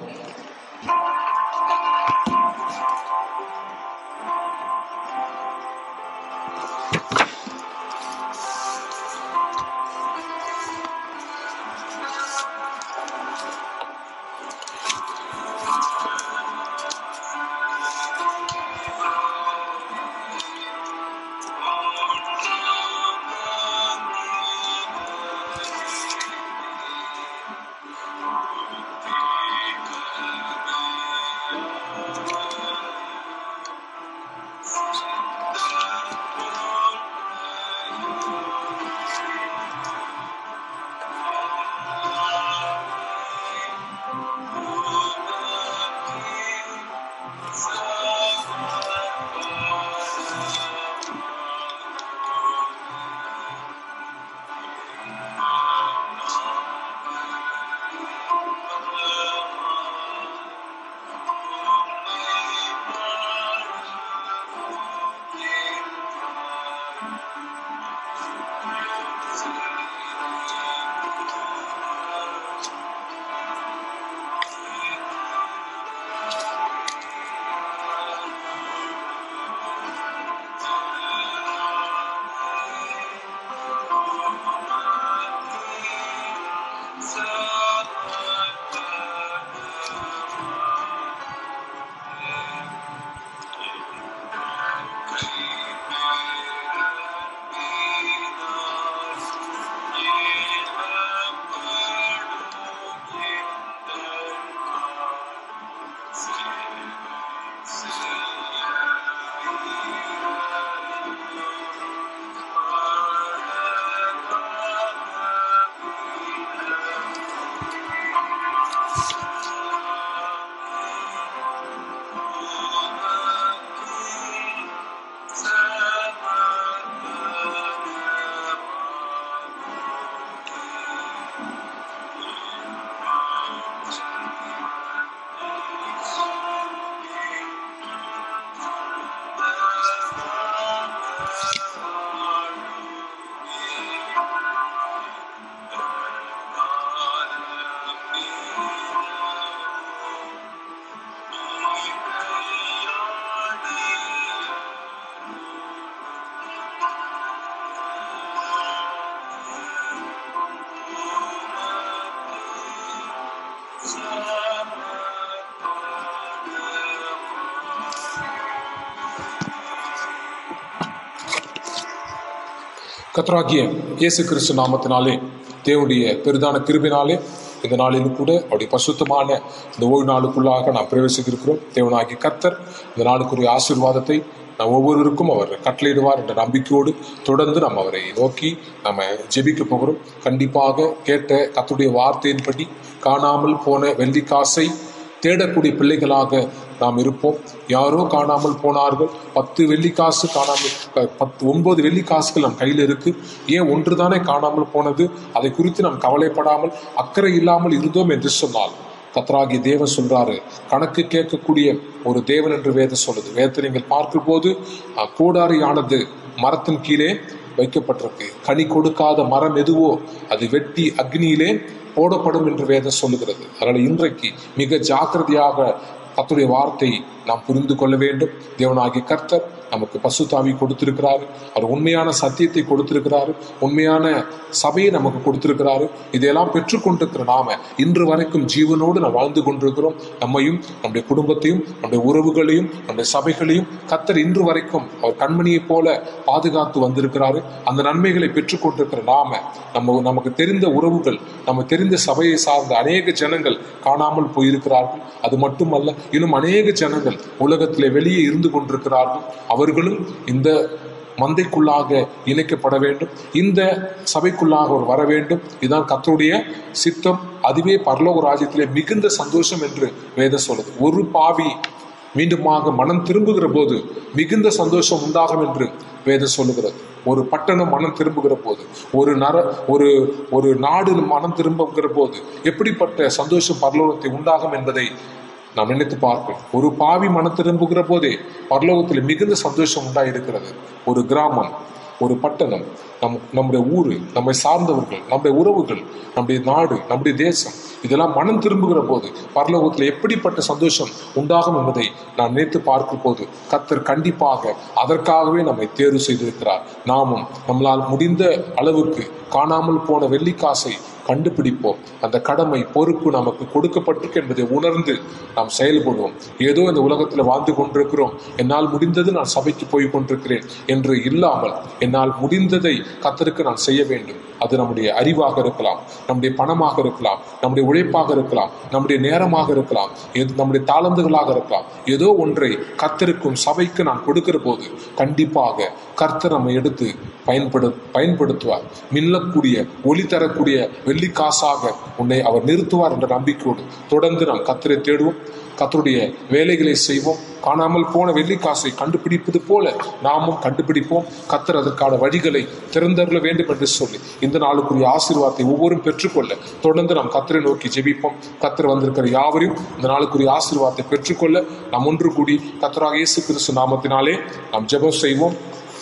கத்ராகிய இயேசு கிறிஸ்து நாமத்தினாலே தேவனுடைய பெரிதான கிருபினாலே இந்த நாளிலும் கூட அவருடைய பசுத்தமான இந்த ஓய்வு நாளுக்குள்ளாக நாம் பிரவேசித்திருக்கிறோம் தேவனாகிய கர்த்தர் இந்த நாளுக்குரிய ஆசீர்வாதத்தை நாம் ஒவ்வொருவருக்கும் அவர் கட்டளையிடுவார் என்ற நம்பிக்கையோடு தொடர்ந்து நம்ம அவரை நோக்கி நம்ம ஜெபிக்க போகிறோம் கண்டிப்பாக கேட்ட கத்துடைய வார்த்தையின்படி காணாமல் போன வெள்ளிக்காசை தேடக்கூடிய பிள்ளைகளாக நாம் இருப்போம் யாரோ காணாமல் போனார்கள் பத்து வெள்ளிக்காசு காணாமல் அஹ், பத்து ஒன்பது வெள்ளிக்காசுகள் நம் கையில் இருக்கு ஏன் ஒன்றுதானே காணாமல் போனது அதை குறித்து நாம் கவலைப்படாமல் அக்கறை இல்லாமல் இருந்தோம் என்று சொன்னால் கத்ராகி தேவன் சொல்றாரு கணக்கு கேட்கக்கூடிய ஒரு தேவன் என்று வேதம் சொல்லுது வேதத்தை நீங்கள் பார்க்கும் போது அஹ், கோடாரியானது மரத்தின் கீழே வைக்கப்பட்டிருக்கு கனி கொடுக்காத மரம் எதுவோ அது வெட்டி அக்னியிலே போடப்படும் என்று வேதம் சொல்லுகிறது அதனால இன்றைக்கு மிக ஜாக்கிரதையாக கர்த்தருடைய வார்த்தை நாம் புரிந்து கொள்ள வேண்டும் தேவனாகிய கர்த்தர் நமக்கு பசுத்தாவி கொடுத்திருக்கிறாரு அவர் உண்மையான சத்தியத்தை கொடுத்திருக்கிறாரு உண்மையான சபையை நமக்கு கொடுத்திருக்கிறாரு இதையெல்லாம் பெற்றுக்கொண்டிருக்கிற நாம இன்று வரைக்கும் ஜீவனோடு நாம் வாழ்ந்து கொண்டிருக்கிறோம் நம்மையும் நம்முடைய குடும்பத்தையும் நம்முடைய உறவுகளையும் நம்முடைய சபைகளையும் கர்த்தர் இன்று வரைக்கும் அவர் கண்மணியைப் போல பாதுகாத்து வந்திருக்கிறாரு அந்த நன்மைகளை பெற்றுக்கொண்டிருக்கிற நாம நம்ம நமக்கு தெரிந்த உறவுகள் நம்ம தெரிந்த சபையை சார்ந்த அநேக ஜனங்கள் காணாமல் போயிருக்கிறார்கள் அது மட்டுமல்ல இன்னும் அநேக ஜனங்கள் உலகத்திலே வெளியே இருந்து கொண்டிருக்கிறார்கள் அவர்களும் இந்த மந்தைக்குள்ளாக இணைக்கப்பட வேண்டும் இந்த சபைக்குள்ளாக அவர் வர வேண்டும் இதுதான் கர்த்தருடைய சித்தம் அதுவே பரலோக ராஜ்யத்திலே மிகுந்த சந்தோஷம் என்று வேதம் சொல்லுது ஒரு பாவி மீண்டுமாக மனம் திரும்புகிற போது மிகுந்த சந்தோஷம் உண்டாகும் என்று வேதம் சொல்லுகிறது ஒரு பட்டணம் மனம் திரும்புகிற போது ஒரு நர ஒரு ஒரு நாடு மனம் திரும்புகிற போது எப்படிப்பட்ட சந்தோஷம் பரலோகத்தை உண்டாகும் என்பதை நாம் நினைத்து பார்ப்போம் ஒரு பாவி மனம் திரும்புகிற போதே பரலோகத்தில் மிகுந்த சந்தோஷம் உண்டாயிருக்கிறது ஒரு கிராமம் ஒரு பட்டணம் நம் நம்முடைய ஊரு நம்மை சார்ந்தவர்கள் நம்முடைய உறவுகள் நம்முடைய நாடு நம்முடைய தேசம் இதெல்லாம் மனம் திரும்புகிற போது பரலோகத்தில் எப்படிப்பட்ட சந்தோஷம் உண்டாகும் என்பதை நான் நினைத்து பார்க்கும் போது கர்த்தர் கண்டிப்பாக அதற்காகவே நம்மை தேர்வு செய்திருக்கிறார் நாமும் நம்மளால் முடிந்த அளவுக்கு காணாமல் போன வெள்ளிக்காசை கண்டுபிடிப்போம் அந்த கடமை பொறுப்பு நமக்கு கொடுக்கப்பட்டிருக்கு என்பதை உணர்ந்து நாம் செயல்படுவோம் ஏதோ இந்த உலகத்தில் வாழ்ந்து கொண்டிருக்கிறோம் என்னால் முடிந்தது நான் சபைக்கு போய் கொண்டிருக்கிறேன் என்று இல்லாமல் என்னால் முடிந்ததை கத்தருக்கு நான் செய்ய வேண்டும் அது நம்முடைய அறிவாக இருக்கலாம் நம்முடைய பணமாக இருக்கலாம் நம்முடைய உழைப்பாக இருக்கலாம் நம்முடைய நேரமாக இருக்கலாம் எது நம்முடைய தாளந்துகளாக இருக்கலாம் ஏதோ ஒன்றை கர்த்தருக்கும் சபைக்கு நான் கொடுக்கிற போது கண்டிப்பாக கர்த்தர் நம்மை எடுத்து பயன்படு பயன்படுத்துவார் மின்னக்கூடிய ஒளி தரக்கூடிய வெள்ளி காசாக உன்னை அவர் நிறுத்துவார் என்ற நம்பிக்கையோடு தொடர்ந்து நாம் கத்தரை தேடுவோம் கத்தருடைய வேலைகளை செய்வோம் காணாமல் போன வெள்ளிக்காசை கண்டுபிடிப்பது போல நாமும் கண்டுபிடிப்போம் கத்தர் அதற்கான வழிகளை திறந்தருள வேண்டும் என்று சொல்லி இந்த நாளுக்குரிய ஆசீர்வாதத்தை ஒவ்வொரும் பெற்றுக்கொள்ள தொடர்ந்து நாம் கத்தரை நோக்கி ஜெபிப்போம் கத்தர் வந்திருக்கிற யாவரையும் இந்த நாளுக்குரிய ஆசீர்வாதத்தை பெற்றுக்கொள்ள நாம் ஒன்று கூடி கத்தராக இயேசு கிறிஸ்து நாமத்தினாலே நாம் ஜெபம் செய்வோம்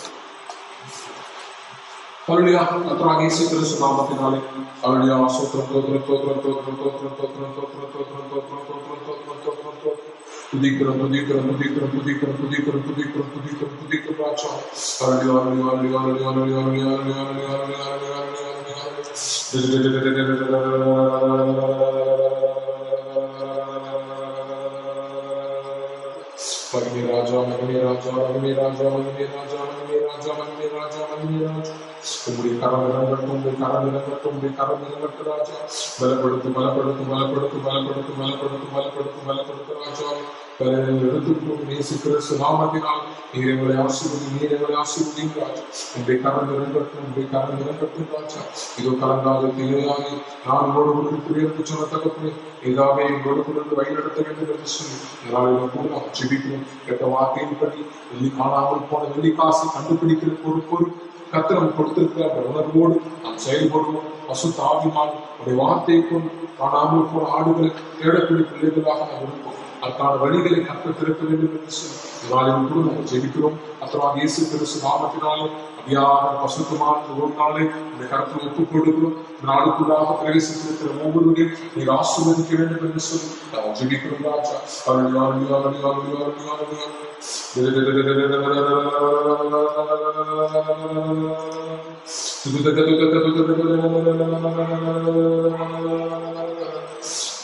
Hallelujah. கர்த்தராகிய இயேசு கிறிஸ்து நாமத்தினாலே Hallelujah. ஸ்தோத்திரம், ஸ்தோத்திரம், ஸ்தோத்திரம், ஸ்தோத்திரம், ஸ்தோத்திரம், ஸ்தோத்திரம், ஸ்தோத்திரம், ஸ்தோத்திரம், ஸ்தோத்திரம், ஸ்தோத்திரம், ஸ்தோத்திரம், ஸ்தோத்திரம், ஸ்தோத்திரம். துதிக்கிறோம் துதிக்கிறோம் துதிக்கிறோம் துதிக்கிறோம் துதிக்கிறோம் துதிக்கிறோம் துதிக்கிறோம் துதிக்கிறோம் ராஜா Hallelujah, hallelujah, hallelujah, hallelujah, hallelujah, hallelujah, hallelujah, hallelujah, hallelujah. மகிமை ராஜா மகிமை ராஜா மகிமை ராஜா மகிமை ராஜா மகிமை ராஜா மகிமை ராஜா மகிமை ராஜா உங்களுடைய கரம் இறங்கட்டும் உங்களுடைய கரம் இறங்கட்டும் உங்களுடைய கரம் இறங்கட்டும் ராஜா பலப்படுத்து பலப்படுத்து பலப்படுத்து பலப்படுத்து பலப்படுத்து பலப்படுத்து பலப்படுத்து ராஜா எடுத்துக்கொண்டு நேசு கிறிஸ்து நாமத்தினால் நீர் எங்களை ஆசீர்வதி நீர் எங்களை ஆசீர்வதியும் ராஜா உங்களுடைய கரம் இறங்கட்டும் உங்களுடைய கரம் இறங்கட்டும் ராஜா இதோ கலங்காத தீரையாகி நான் உங்களோடு கொடுக்கிறேன் சொன்ன தகப்பனே இதாவே எங்களோடு கொண்டு வழிநடத்த வேண்டும் என்று சொல்லி நாளில் கூட நாம் ஜெபிக்கிறோம் கேட்ட வார்த்தையின்படி வெள்ளி காணாமல் போன வெள்ளி காசை கண்டுபிடிக்கிற பொறுப்பு பொறுப்பு கர்த்தர் நமக்கு கொடுத்திருக்கிற அந்த உணர்வோடு நாம் செயல்படுவோம் பசு தாவினால் உடைய வார்த்தையை கொண்டு காணாமல் போன ஆடுகளை தேடக்கூடிய பிள்ளைகளாக நாம் இருப்போம் அதற்கான வழிகளை கர்த்தர் திறக்க வேண்டும் என்று சொல்லி நாளில் கூட நாம் ஜெபிக்கிறோம் அத்தமாக இயேசு கிறிஸ்து நாமத்தினாலும் அடியாக பசுத்தமான ஒரு நாளை இந்த கருத்தை ஒப்புக் கொடுக்கிறோம் நாளுக்குள்ளாக பிரவேசித்திருக்கிற ஒவ்வொருவரையும் நீர் ஆசீர்வதிக்க வேண்டும் என்று சொல்லி நாம் ஜெபிக்கிறோம் ராஜா அருள் அருள் அருள் அருள் அருள் அருள்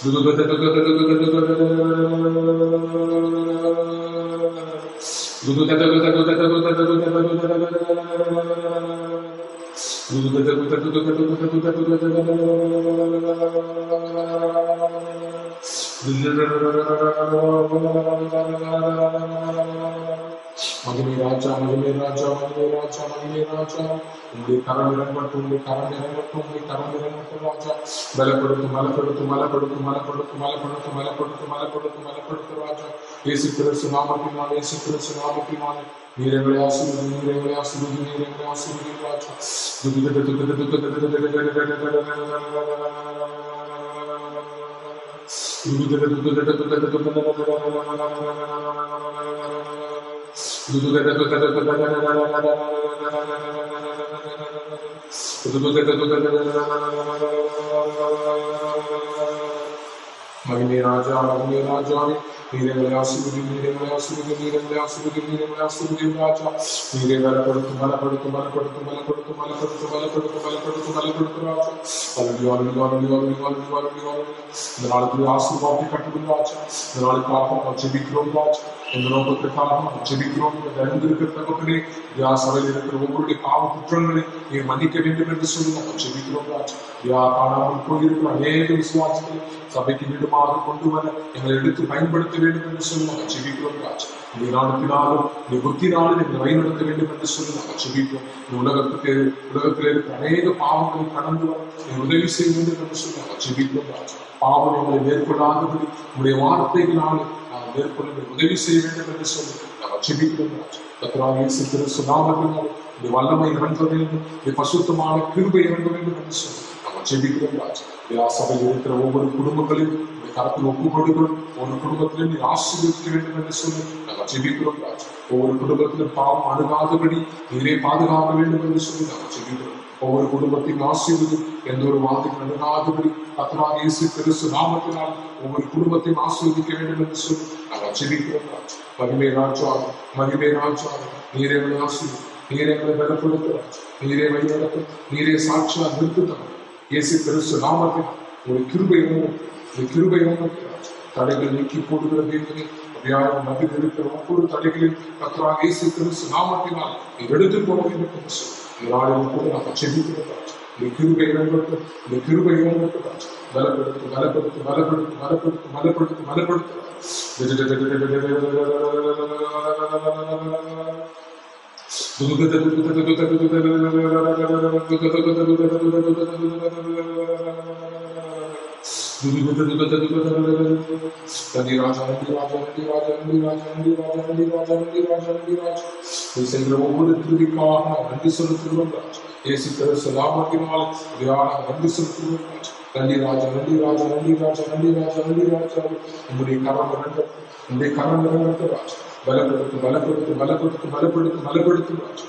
மகிமை ராஜா மகிமை ராஜா மகிமை ராஜா மகிமை ராஜா உங்களுடைய கரம் இறங்கட்டும் உங்களுடைய கரம் இறங்கட்டும் உங்களுடைய கரம் இறங்கட்டும் ராஜா பலப்படுத்து மலப்படுத்து மலப்படுத்து மலப்படுத்து மலப்படுத்து மலப்படுத்து மலப்படுத்து மலப்படுத்து ராஜா இயேசு கிறிஸ்து நாமத்தினால் இயேசு கிறிஸ்து நாமத்தினால் நீரங்களை ஆசீர்வதி நீரங்களை ஆசீர்வதி நீரங்களை ஆசீர்வதி ராஜா மகிமே ராஜா மகிமே ராஜாவே நீரங்களை ஆசிர்வதி நீரங்களை ஆசிர்வதி நீரங்களை ஆசிர்வதி நீரங்களை ஆசிர்வதி ராஜா நீரை பலப்படுத்து பலப்படுத்து பலப்படுத்து பலப்படுத்து பலப்படுத்து பலப்படுத்து பலப்படுத்து பலப்படுத்து ராஜா அலடி அலடி அலடி அலடி அலடி அலடி அலடி இந்த நாளுக்கு ஆசீர்வாதத்தை கட்டுடும் ராஜா இந்த நாளுக்காக நாம் ஜெபிக்கிறோம் ராஜா இந்த நோக்கத்திற்காக நாம் ஜெபிக்கிறோம் இந்த அறிந்திருக்கிற தகப்பனே யா சபையில் இருக்கிற ஒவ்வொருடைய பாவ குற்றங்களை நீர் மன்னிக்க வேண்டும் என்று சொல்லி நாம் ஜெபிக்கிறோம் ராஜா யா காணாமல் போயிருக்கிற அநேக விசுவாசங்களை சபைக்கு மீண்டுமாக கொண்டு வர எங்களை எடுத்து பயன்படுத்த வேண்டும் என்று சொல்லி நாங்கள் ஜெபிக்கிறோம் ராஜா இந்த நாளுக்கினாலும் இந்த புத்தினாலும் எங்களை வழிநடத்த வேண்டும் என்று சொல்லி நாங்கள் ஜெபிக்கிறோம் இந்த உலகத்துக்கு உலகத்தில் இருக்கிற அநேக பாவங்களை கடந்து வர நீ உதவி செய்ய வேண்டும் என்று சொல்லி நாங்கள் ஜெபிக்கிறோம் ராஜா பாவம் எங்களை மேற்கொள்ளாதபடி உங்களுடைய வார்த்தைகளால் நாங்கள் மேற்கொள்ள நீர் உதவி செய்ய வேண்டும் என்று சொல்லி நாங்கள் ஜெபிக்கிறோம் ராஜா கர்த்தராகிய இயேசு கிறிஸ்து நாமத்தினால் இந்த வல்லமை இறங்க வேண்டும் இந்த பசுத்தமான கிருபை இறங்க வேண்டும் என்று சொல்லி நம்ம ஜெபிக்கிறோம் ராஜா இந்த சபையில் இருக்கிற ஒவ்வொரு குடும்பங்களையும் இந்த கரத்தில் ஒப்பு கொடுக்கிறோம் ஒவ்வொரு குடும்பத்திலும் நீ ஆசீர்வதிக்க வேண்டும் என்று சொல்லி நாங்கள் ஜெபிக்கிறோம் ராஜா ஒவ்வொரு குடும்பத்திலும் பாவம் அணுகாதபடி நீரே பாதுகாக்க வேண்டும் என்று சொல்லி நாங்கள் ஜெபிக்கிறோம் ஒவ்வொரு குடும்பத்தையும் ஆசீர்வதி எந்த ஒரு வார்த்தையும் அணுகாதபடி கத்தராக இயேசு கிறிஸ்து நாமத்தினால் ஒவ்வொரு குடும்பத்தையும் ஆசீர்வதிக்க வேண்டும் என்று சொல்லி நாங்கள் ஜெபிக்கிறோம் ராஜா மகிமை ராஜா மகிமை ராஜா நீரே எங்களை ஆசீர்வதி நீரே எங்களை பலப்படுத்த ராஜா நீரே வழிநடத்தும் நீரே சாட்சியா நிறுத்துத்தம் இயேசு கிறிஸ்து நாமத்தில் ஒரு கிருபை ஒரு கிருபை தடைகள் நீக்கி போடுகிற தேவனே வியாழம் நபில் இருக்கிற ஒவ்வொரு தடைகளையும் கத்தராக இயேசு கிறிஸ்து நாமத்தினால் நீ எடுத்து போட வேண்டும் என்று சொல்லி இந்த நாளிலும் கூட நாம் செபிக்கிறோம் ராஜா. இந்த கிருபை இறங்கட்டும் இந்த கிருபை இறங்கட்டும் ராஜா. பலப்படுத்து பலப்படுத்து பலப்படுத்து பலப்படுத்து பலப்படுத்து பலப்படுத்து நன்றி ராஜா நன்றி ராஜா நன்றி ராஜா நன்றி ராஜா நன்றி ராஜா நன்றி ராஜா நன்றி ராஜா நன்றி ராஜா நீ செய்கிற ஒவ்வொரு திருவிக்காக நாம் நன்றி செலுத்துகிறோம் ராஜா இயேசு கிறிஸ்து நாமத்தினால் தியான நன்றி செலுத்துகிறோம் ராஜா நன்றி ராஜா நன்றி ராஜா நன்றி ராஜா நன்றி ராஜா நன்றி ராஜா உங்களுடைய கரம் இரண்டு உங்களுடைய கரம் இரண்டு ராஜா பலப்படுத்து பலப்படுத்து பலப்படுத்து பலப்படுத்து பலப்படுத்து ராஜா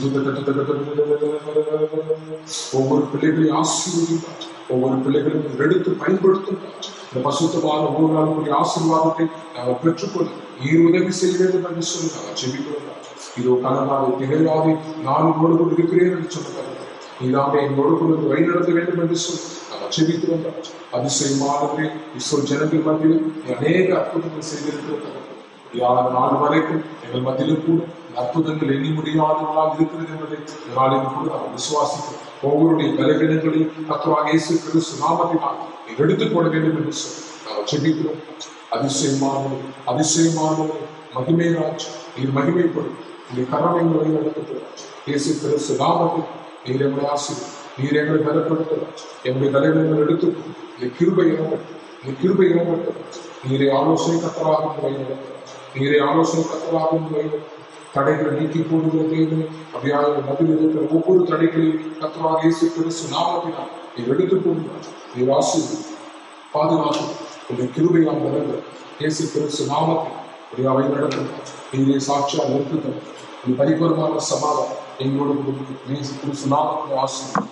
ஒவ்வொரு பிள்ளைகளையும் ஆசீர்வதியும் ராஜா ஒவ்வொரு பிள்ளைகளையும் எடுத்து பயன்படுத்தும் ராஜா இந்த பசுத்தமான ஒவ்வொரு நாளுடைய ஆசீர்வாதத்தை நாங்கள் பெற்றுக்கொள்ள நீர் உதவி செய்ய வேண்டும் என்று சொல்லி நாங்கள் ஜெபிக்கிறோம் ராஜா இதோ கனவாக திகழாതെ நான் உங்களோடு கூட இருக்கிறேன் என்று சொன்ன நீதாமே எங்களோடு கூட வழிநடத்த வேண்டும் என்று சொல்லி நாங்கள் ஜெபிக்கிறோம் ராஜா அதிசயமானவரே இஸ்ரோ ஜனங்கள் மத்தியில் நீ அநேக அற்புதங்கள் செய்திருக்கிறது யார் நாள் வரைக்கும் எங்கள் மத்தியிலும் கூட இந்த அற்புதங்கள் எண்ணி முடியாதவர்களாக இருக்கிறது என்பதை இந்த நாளிலும் கூட நாம் விசுவாசிக்கிறோம் ஒவ்வொருடைய பலவீனங்களையும் கத்துவாக இயேசு கிறிஸ்து நாமத்தினால் நீ எடுத்துக் கொள்ள வேண்டும் என்று சொல்லி நாம் ஜெபிக்கிறோம் அதிசயமானவர் அதிசயமானவர் மகிமை ராஜ் நீர் மகிமைப்படும் இந்த கரமை வழி நடத்துகிறார் இயேசு கிறிஸ்து நாமத்தில் நீர் எங்களை ஆசிரியர் நீர் எங்களை பலப்படுத்துகிறார் எங்களுடைய தலைவர்கள் எடுத்துக்கொண்டு இந்த கிருபை இறங்கட்டும் இந்த கிருபை இறங்கட்டும் நீரை ஆலோசனை கத்தராக வழி நடத்துகிறார் நீரை ஆலோசனை கத்தராக வழி நடத்துகிறார் தடைகளை நீக்கி போடுகிற தேவனே அப்படியாக மதில் இருக்கிற ஒவ்வொரு தடைகளையும் கத்தராக இயேசு கிறிஸ்து நாமத்தினால் நீர் எடுத்துக் கொள்கிறார் நீர் ஆசிரியர் பாதுகாப்பு உடைய கிருபையால் நடந்த இயேசு கிறிஸ்து நாமத்தில் உடைய அவை நடத்துகிறார் நீரே சாட்சியா நிறுத்துகிறார் நீ பரிபூர்ணமான சமாதானம் எங்களோடு கொடுத்து இயேசு கிறிஸ்து நாமத்தில் ஆசிரியர்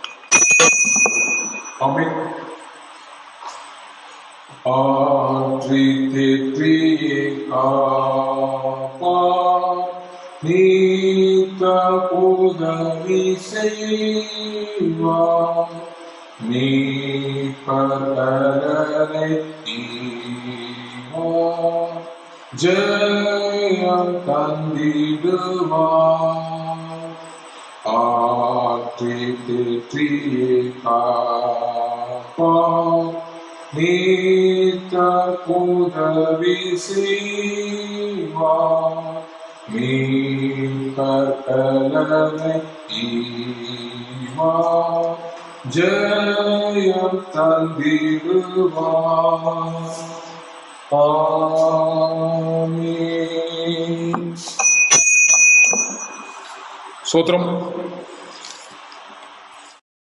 ஆமென் ஆற்றி தேற்றியே காப்பா நீத்த உதவி செய்வார் மீட்பரனை ஈவார் ஜெயம் தந்திடுவார் ஆற்றி தேற்றியே காப்பார் நீத்த உதவி செய்வார் மீட்பரனை ஈவார் ஜெயம் தந்திடுவார் ஆமென். சோத்திரம்